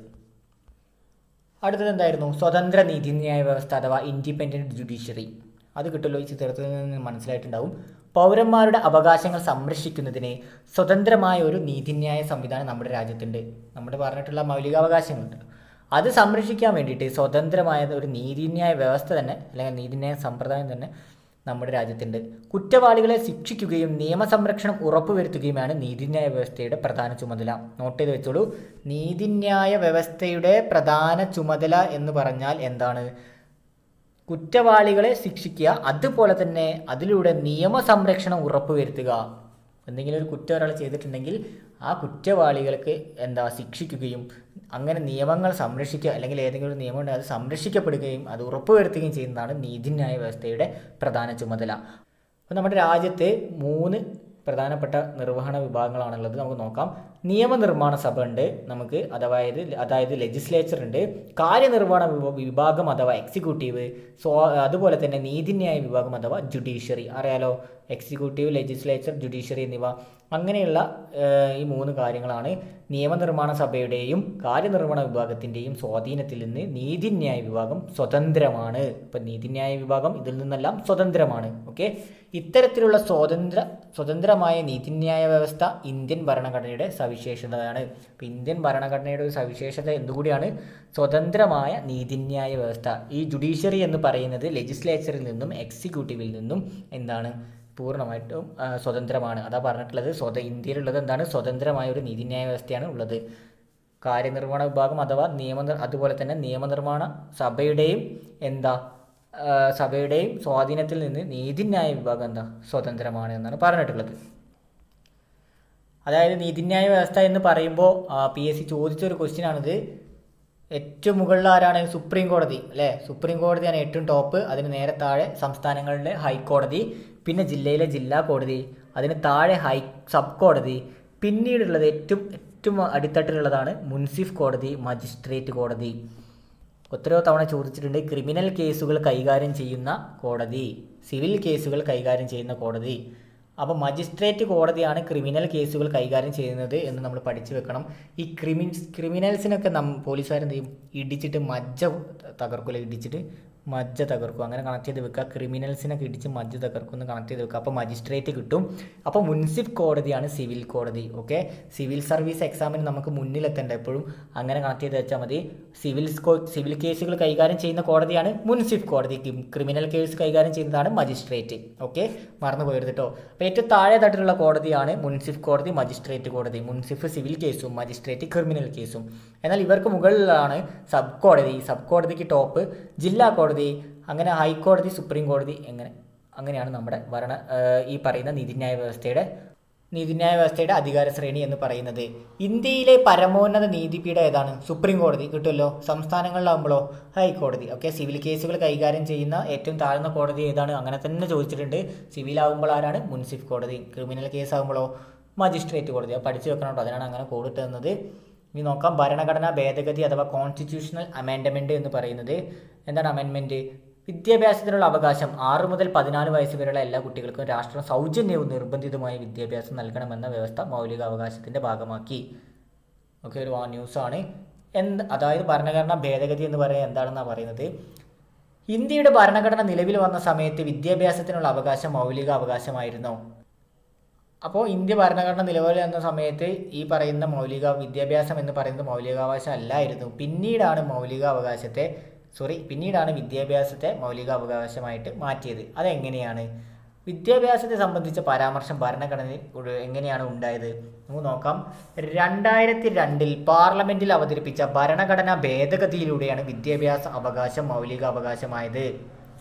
അടുത്തത് എന്തായിരുന്നു സ്വതന്ത്ര നീതിന്യായ വ്യവസ്ഥ അഥവാ ഇൻഡിപെൻഡൻറ്റ് ജുഡീഷ്യറി അത് കിട്ടുമല്ലോ ഈ ചിത്രത്തിൽ നിന്ന് മനസ്സിലായിട്ടുണ്ടാവും പൗരന്മാരുടെ അവകാശങ്ങൾ സംരക്ഷിക്കുന്നതിന് സ്വതന്ത്രമായ ഒരു നീതിന്യായ സംവിധാനം നമ്മുടെ രാജ്യത്തുണ്ട് നമ്മുടെ പറഞ്ഞിട്ടുള്ള മൗലികാവകാശങ്ങളുണ്ട് അത് സംരക്ഷിക്കാൻ വേണ്ടിയിട്ട് സ്വതന്ത്രമായ ഒരു നീതിന്യായ വ്യവസ്ഥ തന്നെ അല്ലെങ്കിൽ നീതിന്യായ സമ്പ്രദായം തന്നെ നമ്മുടെ രാജ്യത്തുണ്ട് കുറ്റവാളികളെ ശിക്ഷിക്കുകയും നിയമസംരക്ഷണം ഉറപ്പുവരുത്തുകയുമാണ് നീതിന്യായ വ്യവസ്ഥയുടെ പ്രധാന ചുമതല നോട്ട് ചെയ്ത് വെച്ചോളൂ നീതിന്യായ വ്യവസ്ഥയുടെ പ്രധാന ചുമതല എന്ന് പറഞ്ഞാൽ എന്താണ് കുറ്റവാളികളെ ശിക്ഷിക്കുക അതുപോലെ തന്നെ അതിലൂടെ നിയമസംരക്ഷണം ഉറപ്പുവരുത്തുക എന്തെങ്കിലും ഒരു കുറ്റം ഒരാൾ ചെയ്തിട്ടുണ്ടെങ്കിൽ ആ കുറ്റവാളികൾക്ക് എന്താ ശിക്ഷിക്കുകയും അങ്ങനെ നിയമങ്ങൾ സംരക്ഷിക്കുക അല്ലെങ്കിൽ ഏതെങ്കിലും ഒരു നിയമം ഉണ്ടെങ്കിൽ അത് സംരക്ഷിക്കപ്പെടുകയും അത് ഉറപ്പുവരുത്തുകയും ചെയ്യുന്നതാണ് നീതിന്യായ വ്യവസ്ഥയുടെ പ്രധാന ചുമതല അപ്പോൾ നമ്മുടെ രാജ്യത്ത് മൂന്ന് പ്രധാനപ്പെട്ട നിർവഹണ വിഭാഗങ്ങളാണുള്ളത് നമുക്ക് നോക്കാം നിയമനിർമ്മാണ സഭ ഉണ്ട് നമുക്ക് അതായത് അതായത് ലെജിസ്ലേച്ചർ ഉണ്ട് കാര്യനിർവഹണ വിഭ- വിഭാഗം അഥവാ എക്സിക്യൂട്ടീവ് സോ അതുപോലെ തന്നെ നീതിന്യായ വിഭാഗം അഥവാ ജുഡീഷ്യറി അറിയാലോ എക്സിക്യൂട്ടീവ് ലെജിസ്ലേച്ചർ ജുഡീഷ്യറി എന്നിവ അങ്ങനെയുള്ള ഏഹ്, ഈ മൂന്ന് കാര്യങ്ങളാണ് നിയമനിർമ്മാണ സഭയുടെയും കാര്യനിർവഹണ വിഭാഗത്തിൻ്റെയും സ്വാധീനത്തിൽ നിന്ന് നീതിന്യായ വിഭാഗം സ്വതന്ത്രമാണ് ഇപ്പം നീതിന്യായ വിഭാഗം ഇതിൽ നിന്നെല്ലാം സ്വതന്ത്രമാണ് ഓക്കെ ഇത്തരത്തിലുള്ള സ്വതന്ത്ര സ്വതന്ത്രമായ നീതിന്യായ വ്യവസ്ഥ ഇന്ത്യൻ ഭരണഘടനയുടെ സവിശേഷതയാണ് ഇപ്പം ഇന്ത്യൻ ഭരണഘടനയുടെ ഒരു സവിശേഷത എന്തുകൂടിയാണ് സ്വതന്ത്രമായ നീതിന്യായ വ്യവസ്ഥ ഈ ജുഡീഷ്യറി എന്ന് പറയുന്നത് ലെജിസ്ലേച്ചറിൽ നിന്നും എക്സിക്യൂട്ടീവിൽ നിന്നും എന്താണ് പൂർണ്ണമായിട്ടും ആ, സ്വതന്ത്രമാണ് അതാ പറഞ്ഞിട്ടുള്ളത് സ്വത ഇന്ത്യയിലുള്ളത് എന്താണ് സ്വതന്ത്രമായ ഒരു നീതിന്യായ വ്യവസ്ഥയാണ് ഉള്ളത് കാര്യനിർവഹണ വിഭാഗം അഥവാ നിയമ അതുപോലെ തന്നെ നിയമനിർമ്മാണ സഭയുടെയും എന്താ ആ, സഭയുടെയും സ്വാധീനത്തിൽ നിന്ന് നീതിന്യായ വിഭാഗം എന്താ സ്വതന്ത്രമാണ് എന്നാണ് പറഞ്ഞിട്ടുള്ളത് അതായത് നീതിന്യായ വ്യവസ്ഥ എന്ന് പറയുമ്പോൾ പി എസ് സി ചോദിച്ചൊരു ക്വസ്റ്റ്യൻ ആണിത് ഏറ്റവും മുകളിൽ ആരാണ് സുപ്രീം കോടതി അല്ലേ സുപ്രീം കോടതിയാണ് ഏറ്റവും ടോപ്പ് അതിന് നേരെ താഴെ സംസ്ഥാനങ്ങളുടെ ഹൈക്കോടതി പിന്നെ ജില്ലയിലെ ജില്ലാ കോടതി അതിന് താഴെ ഹൈ സബ് കോടതി പിന്നീടുള്ളത് ഏറ്റവും ഏറ്റവും അടിത്തട്ടിലുള്ളതാണ് മുൻസിഫ് കോടതി മജിസ്ട്രേറ്റ് കോടതി എത്രയോ തവണ ചോദിച്ചിട്ടുണ്ട് ക്രിമിനൽ കേസുകൾ കൈകാര്യം ചെയ്യുന്ന കോടതി സിവിൽ കേസുകൾ കൈകാര്യം ചെയ്യുന്ന കോടതി അപ്പോൾ മജിസ്ട്രേറ്റ് കോടതിയാണ് ക്രിമിനൽ കേസുകൾ കൈകാര്യം ചെയ്യുന്നത് എന്ന് നമ്മൾ പഠിച്ചു വെക്കണം ഈ ക്രിമിൻസ് ക്രിമിനൽസിനൊക്കെ നം പോലീസുകാരെന്ത് ചെയ്യും ഇടിച്ചിട്ട് മജ്ജ തകർക്കില്ല ഇടിച്ചിട്ട് മജ്ജ തകർക്കും അങ്ങനെ കണക്ട് ചെയ്ത് വെക്കുക ക്രിമിനൽസിനൊക്കെ ഇടിച്ച് മജ്ജ തകർക്കും എന്ന് കണക്ട് ചെയ്ത് വെക്കുക അപ്പോൾ മജിസ്ട്രേറ്റ് കിട്ടും അപ്പോൾ മുൻസിഫ് കോടതിയാണ് സിവിൽ കോടതി ഓക്കെ സിവിൽ സർവീസ് എക്സാമിന് നമുക്ക് മുന്നിലെത്തേണ്ട എപ്പോഴും അങ്ങനെ കണക്ട് ചെയ്ത് വെച്ചാൽ മതി സിവിൽ സ്കോ സിവിൽ കേസുകൾ കൈകാര്യം ചെയ്യുന്ന കോടതിയാണ് മുൻസിഫ് കോടതി ക്രി- ക്രിമിനൽ കേസ് കൈകാര്യം ചെയ്യുന്നതാണ് മജിസ്ട്രേറ്റ് ഓക്കെ മറന്നു പോയത് കേട്ടോ അപ്പോൾ ഏറ്റവും താഴെ തട്ടിലുള്ള കോടതിയാണ് മുൻസിഫ് കോടതി മജിസ്ട്രേറ്റ് കോടതി മുൻസിഫ് സിവിൽ കേസും മജിസ്ട്രേറ്റ് ക്രിമിനൽ കേസും എന്നാൽ ഇവർക്ക് മുകളിലാണ് സബ് കോടതി സബ് കോടതിക്ക് ടോപ്പ് ജില്ലാ കോടതി അങ്ങനെ ഹൈക്കോടതി സുപ്രീം കോടതി എങ്ങനെ അങ്ങനെയാണ് നമ്മുടെ ഭരണ ഏഹ് ഈ പറയുന്ന നീതിന്യായ വ്യവസ്ഥയുടെ നീതിന്യായ വ്യവസ്ഥയുടെ അധികാര ശ്രേണി എന്ന് പറയുന്നത് ഇന്ത്യയിലെ പരമോന്നത നീതിപീഠം ഏതാണ് സുപ്രീം കോടതി കിട്ടുമല്ലോ സംസ്ഥാനങ്ങളിലാകുമ്പോഴോ ഹൈക്കോടതി ഓക്കെ സിവിൽ കേസുകൾ കൈകാര്യം ചെയ്യുന്ന ഏറ്റവും താഴ്ന്ന കോടതി ഏതാണ് അങ്ങനെ തന്നെ ചോദിച്ചിട്ടുണ്ട് സിവിൽ ആകുമ്പോൾ ആരാണ് മുൻസിഫ് കോടതി ക്രിമിനൽ കേസ് ആകുമ്പോഴോ മജിസ്ട്രേറ്റ് കോടതി അത് പഠിച്ചു വെക്കണം കേട്ടോ അതിനാണ് അങ്ങനെ കോഡിട്ട് തന്നത് ഇനി നോക്കാം ഭരണഘടനാ ഭേദഗതി അഥവാ കോൺസ്റ്റിറ്റ്യൂഷണൽ അമെൻഡമെൻറ്റ് എന്ന് പറയുന്നത് എന്താണ് അമെൻമെൻറ്റ് വിദ്യാഭ്യാസത്തിനുള്ള അവകാശം ആറ് മുതൽ പതിനാല് വയസ്സ് വരെയുള്ള എല്ലാ കുട്ടികൾക്കും രാഷ്ട്രം സൗജന്യവും നിർബന്ധിതമായ വിദ്യാഭ്യാസം നൽകണമെന്ന വ്യവസ്ഥ മൗലികാവകാശത്തിൻ്റെ ഭാഗമാക്കി ഓക്കെ ഒരു വാ ന്യൂസാണ് എന്ത് അതായത് ഭരണഘടനാ ഭേദഗതി എന്ന് പറയുന്നത് എന്താണെന്നാണ് പറയുന്നത് ഇന്ത്യയുടെ ഭരണഘടന നിലവിൽ വന്ന സമയത്ത് വിദ്യാഭ്യാസത്തിനുള്ള അവകാശം മൗലിക അവകാശമായിരുന്നോ അപ്പോൾ ഇന്ത്യ ഭരണഘടന നിലവിൽ വന്ന സമയത്ത് ഈ പറയുന്ന മൗലിക വിദ്യാഭ്യാസം എന്ന് പറയുന്നത് മൗലികാവകാശം അല്ലായിരുന്നു പിന്നീടാണ് മൗലികാവകാശത്തെ സോറി പിന്നീടാണ് വിദ്യാഭ്യാസത്തെ മൗലികാവകാശമായിട്ട് മാറ്റിയത് അതെങ്ങനെയാണ് വിദ്യാഭ്യാസത്തെ സംബന്ധിച്ച പരാമർശം ഭരണഘടനയിൽ ഉള്ള- എങ്ങനെയാണ് ഉണ്ടായത് നമുക്ക് നോക്കാം രണ്ടായിരത്തി രണ്ടിൽ പാർലമെന്റിൽ അവതരിപ്പിച്ച ഭരണഘടനാ ഭേദഗതിയിലൂടെയാണ് വിദ്യാഭ്യാസ അവകാശം മൗലിക അവകാശമായത്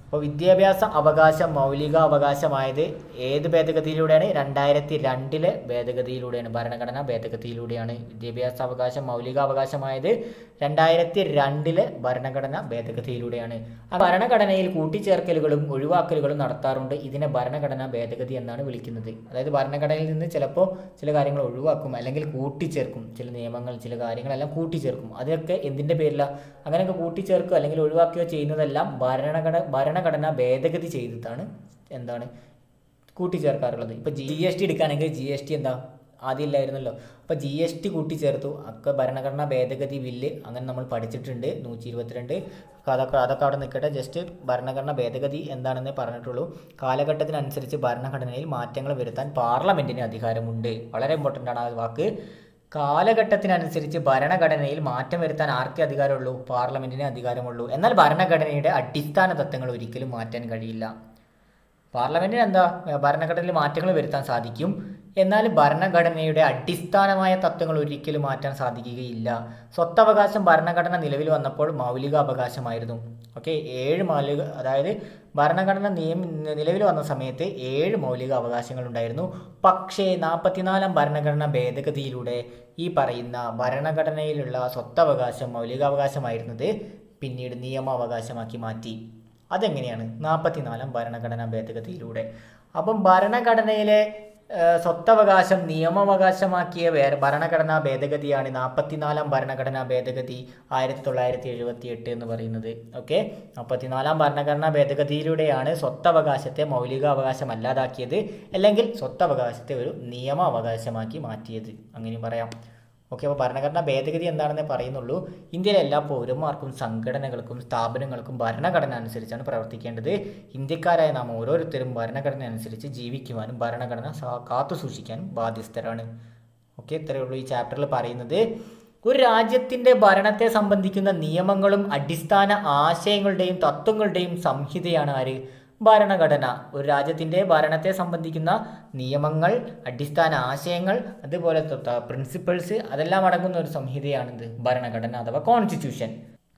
അപ്പോൾ വിദ്യാഭ്യാസ അവകാശം മൗലിക അവകാശമായത് ഏത് ഭേദഗതിയിലൂടെയാണ് രണ്ടായിരത്തി രണ്ടിലെ ഭേദഗതിയിലൂടെയാണ് ഭരണഘടനാ ഭേദഗതിയിലൂടെയാണ് വിദ്യാഭ്യാസ അവകാശം മൗലിക അവകാശമായത് രണ്ടായിരത്തി രണ്ടിലെ ഭരണഘടനാ ഭേദഗതിയിലൂടെയാണ് ആ ഭരണഘടനയിൽ കൂട്ടിച്ചേർക്കലുകളും ഒഴിവാക്കലുകളും നടത്താറുണ്ട് ഇതിനെ ഭരണഘടനാ ഭേദഗതി എന്നാണ് വിളിക്കുന്നത് അതായത് ഭരണഘടനയിൽ നിന്ന് ചിലപ്പോൾ ചില കാര്യങ്ങൾ ഒഴിവാക്കും അല്ലെങ്കിൽ കൂട്ടിച്ചേർക്കും ചില നിയമങ്ങൾ ചില കാര്യങ്ങളെല്ലാം കൂട്ടിച്ചേർക്കും അതൊക്കെ എന്തിൻ്റെ പേരിലാണ് അങ്ങനെയൊക്കെ കൂട്ടിച്ചേർക്കുകയോ അല്ലെങ്കിൽ ഒഴിവാക്കുകയോ ചെയ്യുന്നതെല്ലാം ഭരണഘടന ഭരണഘടന ഭേദഗതി ചെയ്തിട്ടാണ് എന്താണ് കൂട്ടിച്ചേർക്കാറുള്ളത് ഇപ്പോൾ ജി എസ് ടി എടുക്കുകയാണെങ്കിൽ ജി എസ് ടി എന്താ ആദ്യം ഇല്ലായിരുന്നല്ലോ അപ്പോൾ ജി എസ് ടി കൂട്ടിച്ചേർത്തു ഒക്കെ ഭരണഘടനാ ഭേദഗതി ബില്ല് അങ്ങനെ നമ്മൾ പഠിച്ചിട്ടുണ്ട് നൂറ്റി ഇരുപത്തിരണ്ട് അതൊക്കെ അതൊക്കെ അവിടെ നിൽക്കട്ടെ ജസ്റ്റ് ഭരണഘടനാ ഭേദഗതി എന്താണെന്നേ പറഞ്ഞിട്ടുള്ളൂ കാലഘട്ടത്തിനനുസരിച്ച് ഭരണഘടനയിൽ മാറ്റങ്ങൾ വരുത്താൻ പാർലമെൻറ്റിന് അധികാരമുണ്ട് വളരെ ഇമ്പോർട്ടൻ്റ് ആണ് ആ വാക്ക് കാലഘട്ടത്തിനനുസരിച്ച് ഭരണഘടനയിൽ മാറ്റം വരുത്താൻ ആർക്കേ അധികാരമുള്ളൂ പാർലമെന്റിന് അധികാരമുള്ളൂ എന്നാൽ ഭരണഘടനയുടെ അടിസ്ഥാന തത്വങ്ങൾ ഒരിക്കലും മാറ്റാൻ കഴിയില്ല പാർലമെന്റിന് എന്താ ഭരണഘടനയിൽ മാറ്റങ്ങൾ വരുത്താൻ സാധിക്കും എന്നാൽ ഭരണഘടനയുടെ അടിസ്ഥാനമായ തത്വങ്ങൾ ഒരിക്കലും മാറ്റാൻ സാധിക്കുകയില്ല സ്വത്തവകാശം ഭരണഘടന നിലവിൽ വന്നപ്പോൾ മൗലിക അവകാശമായിരുന്നു ഓക്കെ ഏഴ് മൗലിക അതായത് ഭരണഘടന നിയമ നിലവിൽ വന്ന സമയത്ത് ഏഴ് മൗലിക അവകാശങ്ങൾ ഉണ്ടായിരുന്നു പക്ഷേ നാൽപ്പത്തിനാലാം ഭരണഘടന ഭേദഗതിയിലൂടെ ഈ പറയുന്ന ഭരണഘടനയിലുള്ള സ്വത്തവകാശം മൗലികാവകാശമായിരുന്നത് പിന്നീട് നിയമാവകാശമാക്കി മാറ്റി അതെങ്ങനെയാണ് നാൽപ്പത്തിനാലാം ഭരണഘടനാ ഭേദഗതിയിലൂടെ അപ്പം ഭരണഘടനയിലെ ഏഹ്, സ്വത്തവകാശം നിയമവകാശമാക്കിയ വേറെ ഭരണഘടനാ ഭേദഗതിയാണ് നാൽപ്പത്തിനാലാം ഭരണഘടനാ ഭേദഗതി ആയിരത്തി തൊള്ളായിരത്തി എഴുപത്തി എട്ട് എന്ന് പറയുന്നത് ഓക്കെ നാൽപ്പത്തിനാലാം ഭരണഘടനാ ഭേദഗതിയിലൂടെയാണ് സ്വത്തവകാശത്തെ മൗലികാവകാശം അല്ലാതാക്കിയത് അല്ലെങ്കിൽ സ്വത്തവകാശത്തെ ഒരു നിയമാവകാശമാക്കി മാറ്റിയത് അങ്ങനെയും പറയാം ഓക്കെ അപ്പോൾ ഭരണഘടനാ ഭേദഗതി എന്താണെന്നേ പറയുന്നുള്ളൂ ഇന്ത്യയിലെ എല്ലാ പൗരന്മാർക്കും സംഘടനകൾക്കും സ്ഥാപനങ്ങൾക്കും ഭരണഘടന അനുസരിച്ചാണ് പ്രവർത്തിക്കേണ്ടത് ഇന്ത്യക്കാരായ നാം ഓരോരുത്തരും ഭരണഘടന അനുസരിച്ച് ജീവിക്കുവാനും ഭരണഘടന സാ- കാത്തു സൂക്ഷിക്കാനും ബാധ്യസ്ഥരാണ് ഓക്കെ ഇത്രയേ ഉള്ളൂ ഈ ചാപ്റ്ററിൽ പറയുന്നത് ഒരു രാജ്യത്തിൻ്റെ ഭരണത്തെ സംബന്ധിക്കുന്ന നിയമങ്ങളും അടിസ്ഥാന ആശയങ്ങളുടെയും തത്വങ്ങളുടെയും സംഹിതയാണ് ആര് ഭരണഘടന ഒരു രാജ്യത്തിൻ്റെ ഭരണത്തെ സംബന്ധിക്കുന്ന നിയമങ്ങൾ അടിസ്ഥാന ആശയങ്ങൾ അതുപോലെ പ്രിൻസിപ്പിൾസ് അതെല്ലാം അടങ്ങുന്ന ഒരു സംഹിതയാണിത് ഭരണഘടന അഥവാ കോൺസ്റ്റിറ്റ്യൂഷൻ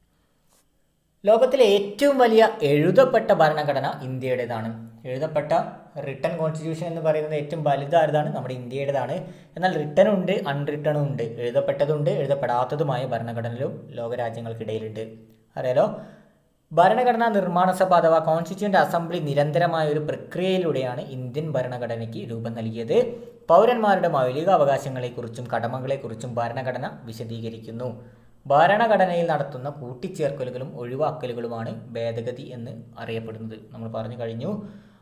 ലോകത്തിലെ ഏറ്റവും വലിയ എഴുതപ്പെട്ട ഭരണഘടന ഇന്ത്യയുടേതാണ് എഴുതപ്പെട്ട റിട്ടൺ കോൺസ്റ്റിറ്റ്യൂഷൻ എന്ന് പറയുന്നത് ഏറ്റവും വലുതായതാണ് നമ്മുടെ ഇന്ത്യയുടേതാണ് എന്നാൽ റിട്ടണും ഉണ്ട് അൺറിട്ടണും ഉണ്ട് എഴുതപ്പെട്ടതുണ്ട് എഴുതപ്പെടാത്തതുമായ ഭരണഘടനകളും ലോകരാജ്യങ്ങൾക്കിടയിലുണ്ട് അറിയാലോ ഭരണഘടനാ നിർമ്മാണ സഭ അഥവാ കോൺസ്റ്റിറ്റ്യൂന്റ് അസംബ്ലി നിരന്തരമായ ഒരു പ്രക്രിയയിലൂടെയാണ് ഇന്ത്യൻ ഭരണഘടനയ്ക്ക് രൂപം നൽകിയത് പൗരന്മാരുടെ മൗലിക അവകാശങ്ങളെക്കുറിച്ചും കടമകളെക്കുറിച്ചും ഭരണഘടന വിശദീകരിക്കുന്നു ഭരണഘടനയിൽ നടത്തുന്ന കൂട്ടിച്ചേർക്കലുകളും ഒഴിവാക്കലുകളുമാണ് ഭേദഗതി എന്ന് അറിയപ്പെടുന്നത് നമ്മൾ പറഞ്ഞു കഴിഞ്ഞു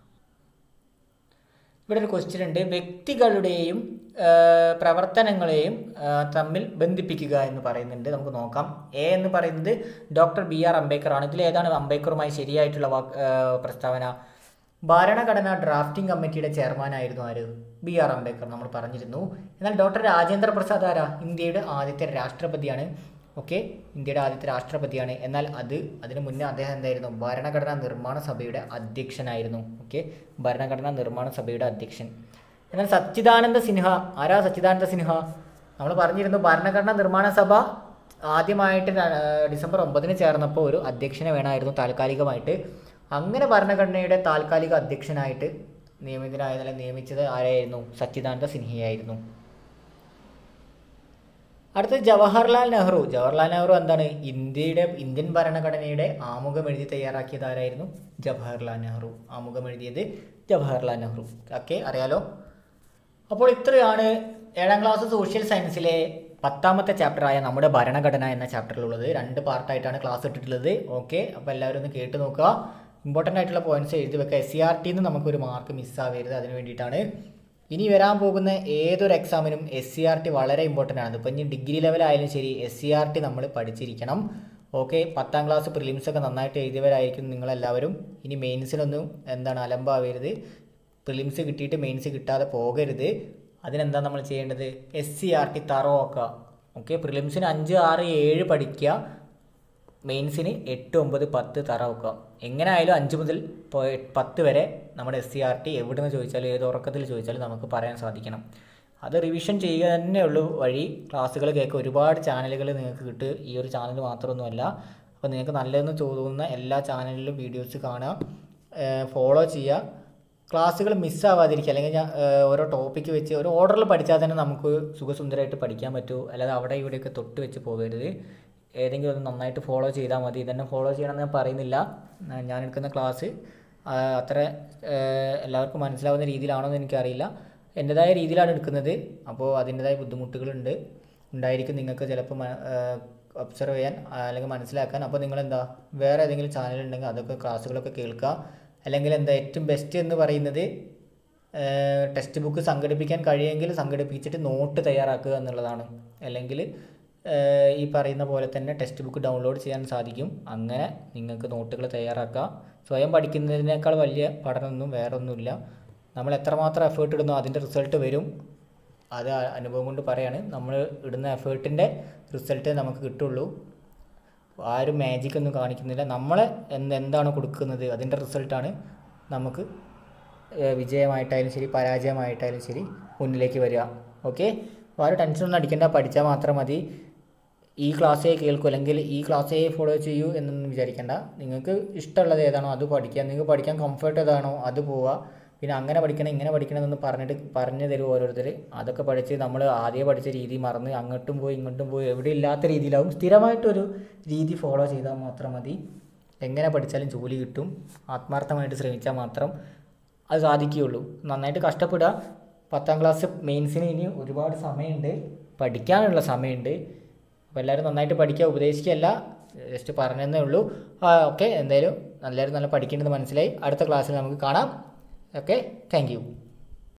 ഇവിടെ ഒരു ക്വസ്റ്റ്യൻ ഉണ്ട് വ്യക്തികളുടെയും ആ, പ്രവർത്തനങ്ങളെയും ആ, തമ്മിൽ ബന്ധിപ്പിക്കുക എന്ന് പറയുന്നുണ്ട് നമുക്ക് നോക്കാം എ എന്ന് പറയുന്നത് ഡോക്ടർ ബി ആർ അംബേദ്കർ ആണ് ഇതിൽ ഏതാണ് അംബേദ്കറുമായി ശരിയായിട്ടുള്ള വാക്ക് ആ, പ്രസ്താവന ഭരണഘടനാ ഡ്രാഫ്റ്റിംഗ് കമ്മിറ്റിയുടെ ചെയർമാനായിരുന്നു ആര് ബി ആർ അംബേദ്കർ നമ്മൾ പറഞ്ഞിരുന്നു എന്നാൽ ഡോക്ടർ രാജേന്ദ്ര പ്രസാദ് ആരാ ഇന്ത്യയുടെ ആദ്യത്തെ രാഷ്ട്രപതിയാണ് ഓക്കെ ഇന്ത്യയുടെ ആദ്യത്തെ രാഷ്ട്രപതിയാണ് എന്നാൽ അത് അതിനു മുന്നേ അദ്ദേഹം എന്തായിരുന്നു ഭരണഘടനാ നിർമ്മാണ സഭയുടെ അധ്യക്ഷനായിരുന്നു ഓക്കെ ഭരണഘടനാ നിർമ്മാണ സഭയുടെ അധ്യക്ഷൻ എന്നാൽ സച്ചിദാനന്ദ സിൻഹ ആരാ സച്ചിദാനന്ദ സിൻഹ നമ്മൾ പറഞ്ഞിരുന്നു ഭരണഘടനാ നിർമ്മാണ സഭ ആദ്യമായിട്ട് ര- ഡിസംബർ ഒമ്പതിന് ചേർന്നപ്പോൾ ഒരു അധ്യക്ഷനെ വേണമായിരുന്നു താൽക്കാലികമായിട്ട് അങ്ങനെ ഭരണഘടനയുടെ താൽക്കാലിക അധ്യക്ഷനായിട്ട് നിയമിതനായ അല്ലെങ്കിൽ നിയമിച്ചത് ആരായിരുന്നു സച്ചിദാനന്ദ സിൻഹയായിരുന്നു അടുത്തത് ജവഹർലാൽ നെഹ്റു ജവഹർലാൽ നെഹ്റു എന്താണ് ഇന്ത്യയുടെ ഇന്ത്യൻ ഭരണഘടനയുടെ ആമുഖം എഴുതി തയ്യാറാക്കിയത് ആരായിരുന്നു ജവഹർലാൽ നെഹ്റു ആമുഖം എഴുതിയത് ജവഹർലാൽ നെഹ്റു ഓക്കെ അറിയാലോ അപ്പോൾ ഇത്രയാണ് ഏഴാം ക്ലാസ് സോഷ്യൽ സയൻസിലെ പത്താമത്തെ ചാപ്റ്ററായ നമ്മുടെ ഭരണഘടന എന്ന ചാപ്റ്ററിലുള്ളത് രണ്ട് പാർട്ടായിട്ടാണ് ക്ലാസ് ഇട്ടിട്ടുള്ളത് ഓക്കെ അപ്പോൾ എല്ലാവരും ഒന്ന് കേട്ട് നോക്കുക ഇമ്പോർട്ടൻ്റ് ആയിട്ടുള്ള പോയിന്റ്സ് എഴുതി വെക്കുക എസ് സി ആർ ടിന്ന് നമുക്കൊരു മാർക്ക് മിസ്സാവരുത് അതിന് വേണ്ടിയിട്ടാണ് ഇനി വരാൻ പോകുന്ന ഏതൊരു എക്സാമിനും എസ് സി ആർ ടി വളരെ ഇമ്പോർട്ടൻ്റ് ആണ് ഇപ്പം ഇനി ഡിഗ്രി ലെവലായാലും ശരി എസ് സി ആർ ടി നമ്മൾ പഠിച്ചിരിക്കണം ഓക്കെ പത്താം ക്ലാസ് പ്രിലിംസ് ഒക്കെ നന്നായിട്ട് എഴുതിയവരായിരിക്കും നിങ്ങളെല്ലാവരും ഇനി മെയിൻസിനൊന്നും എന്താണ് അലമ്പാവരുത് പ്രിലിംസ് കിട്ടിയിട്ട് മെയിൻസ് കിട്ടാതെ പോകരുത് അതിനെന്താ നമ്മൾ ചെയ്യേണ്ടത് S C R T thorough ആക്കുക ഓക്കെ പ്രിലിംസിന് അഞ്ച് ആറ് ഏഴ് പഠിക്കുക മെയിൻസിന് എട്ട് ഒമ്പത് പത്ത് തറ വെക്കുക എങ്ങനെ ആയാലും അഞ്ച് മുതൽ പോ- പത്ത് വരെ നമ്മുടെ എസ് സി ആർ ടി എവിടെ നിന്ന് ചോദിച്ചാലും ഏത് ഉറക്കത്തിൽ ചോദിച്ചാലും നമുക്ക് പറയാൻ സാധിക്കണം അത് റിവിഷൻ ചെയ്യുക തന്നെ ഉള്ളൂ വഴി ക്ലാസ്സുകൾ കേൾക്കുക ഒരുപാട് ചാനലുകൾ നിങ്ങൾക്ക് കിട്ടും ഈ ഒരു ചാനൽ മാത്രമൊന്നുമല്ല അപ്പോൾ നിങ്ങൾക്ക് നല്ലതെന്ന് തോന്നുന്ന എല്ലാ ചാനലിലും വീഡിയോസ് കാണുക ഫോളോ ചെയ്യുക ക്ലാസ്സുകൾ മിസ്സാവാതിരിക്കുക അല്ലെങ്കിൽ ഞാൻ ഏഹ്, ഓരോ ടോപ്പിക്ക് വെച്ച് ഒരു ഓർഡറിൽ പഠിച്ചാൽ തന്നെ നമുക്ക് സുഖസുന്ദരമായിട്ട് പഠിക്കാൻ പറ്റൂ അല്ലാതെ അവിടെ ഇവിടെയൊക്കെ തൊട്ട് വെച്ച് പോകരുത് ഏതെങ്കിലും ഒന്ന് നന്നായിട്ട് ഫോളോ ചെയ്താൽ മതി ഇതന്നെ ഫോളോ ചെയ്യണമെന്ന് ഞാൻ പറയുന്നില്ല ആ, ഞാൻ എടുക്കുന്ന ക്ലാസ് ആ, അത്ര ഏഹ്, എല്ലാവർക്കും മനസ്സിലാവുന്ന രീതിയിലാണോ എന്ന് എനിക്കറിയില്ല എൻ്റെതായ രീതിയിലാണ് എടുക്കുന്നത് അപ്പോൾ അതിൻ്റെതായ ബുദ്ധിമുട്ടുകളുണ്ട് ഉണ്ടായിരിക്കും നിങ്ങൾക്ക് ചിലപ്പോൾ ഒബ്സർവ് ചെയ്യാൻ ആ, അല്ലെങ്കിൽ മനസ്സിലാക്കാൻ അപ്പോൾ നിങ്ങൾ എന്താ വേറെ ഏതെങ്കിലും ചാനൽ ഉണ്ടെങ്കിൽ അതൊക്കെ ക്ലാസ്സുകളൊക്കെ കേൾക്കുക അല്ലെങ്കിൽ എന്താ ഏറ്റവും ബെസ്റ്റ് എന്ന് പറയുന്നത് ടെക്സ്റ്റ് ബുക്ക് സംഘടിപ്പിക്കാൻ കഴിയുമെങ്കിൽ സംഘടിപ്പിച്ചിട്ട് നോട്ട് തയ്യാറാക്കുക എന്നുള്ളതാണ് അല്ലെങ്കിൽ ഏഹ്, ഈ പറയുന്ന പോലെ തന്നെ ടെക്സ്റ്റ് ബുക്ക് ഡൗൺലോഡ് ചെയ്യാൻ സാധിക്കും അങ്ങനെ നിങ്ങൾക്ക് നോട്ടുകൾ തയ്യാറാക്കുക സ്വയം പഠിക്കുന്നതിനേക്കാൾ വലിയ പഠനമൊന്നും വേറെ ഒന്നുമില്ല നമ്മൾ എത്രമാത്രം എഫേർട്ട് ഇടുന്നോ അതിൻ്റെ റിസൾട്ട് വരും അത് ആ അനുഭവം കൊണ്ട് പറയാണ് നമ്മൾ ഇടുന്ന എഫേർട്ടിൻ്റെ റിസൾട്ടേ നമുക്ക് കിട്ടുള്ളൂ ആരും മാജിക് ഒന്നും കാണിക്കുന്നില്ല നമ്മളെ എന്ത് എന്താണോ കൊടുക്കുന്നത് അതിൻ്റെ റിസൾട്ടാണ് നമുക്ക് ഏഹ്, വിജയമായിട്ടായാലും ശരി പരാജയമായിട്ടായാലും ശരി മുന്നിലേക്ക് വരിക ഓക്കെ അപ്പോൾ ആരും ടെൻഷനൊന്നും അടിക്കേണ്ട പഠിച്ചാൽ മാത്രം മതി ഈ ക്ലാസ്സേ കേൾക്കൂ അല്ലെങ്കിൽ ഈ ക്ലാസ്സേ ഫോളോ ചെയ്യൂ എന്നൊന്നും വിചാരിക്കേണ്ട നിങ്ങൾക്ക് ഇഷ്ടമുള്ളത് ഏതാണോ അത് പഠിക്കുക നിങ്ങൾക്ക് പഠിക്കാൻ കംഫർട്ട് ഏതാണോ അത് പോവുക പിന്നെ അങ്ങനെ പഠിക്കണം ഇങ്ങനെ പഠിക്കണം എന്നൊന്ന് പറഞ്ഞിട്ട് പറഞ്ഞു തരും ഓരോരുത്തർ അതൊക്കെ പഠിച്ച് നമ്മൾ ആദ്യം പഠിച്ച രീതി മറന്ന് അങ്ങോട്ടും പോയി ഇങ്ങോട്ടും പോയി എവിടെ ഇല്ലാത്ത രീതിയിലാവും സ്ഥിരമായിട്ടൊരു രീതി ഫോളോ ചെയ്താൽ മാത്രം മതി എങ്ങനെ പഠിച്ചാലും ജോലി കിട്ടും ആത്മാർത്ഥമായിട്ട് ശ്രമിച്ചാൽ മാത്രം അത് സാധിക്കുകയുള്ളൂ നന്നായിട്ട് കഷ്ടപ്പെടുക പത്താം ക്ലാസ് മെയിൻസിന് ഇനി ഒരുപാട് സമയമുണ്ട് പഠിക്കാനുള്ള സമയമുണ്ട് അപ്പോൾ എല്ലാവരും നന്നായിട്ട് പഠിക്കുക ഉപദേശിക്കുകയല്ല ജസ്റ്റ് പറഞ്ഞതേ ഉള്ളൂ ആ ഓക്കെ എന്തായാലും എല്ലാവരും നല്ല പഠിക്കേണ്ടത് മനസ്സിലായി അടുത്ത ക്ലാസ്സിൽ നമുക്ക് കാണാം ഓക്കെ താങ്ക് യു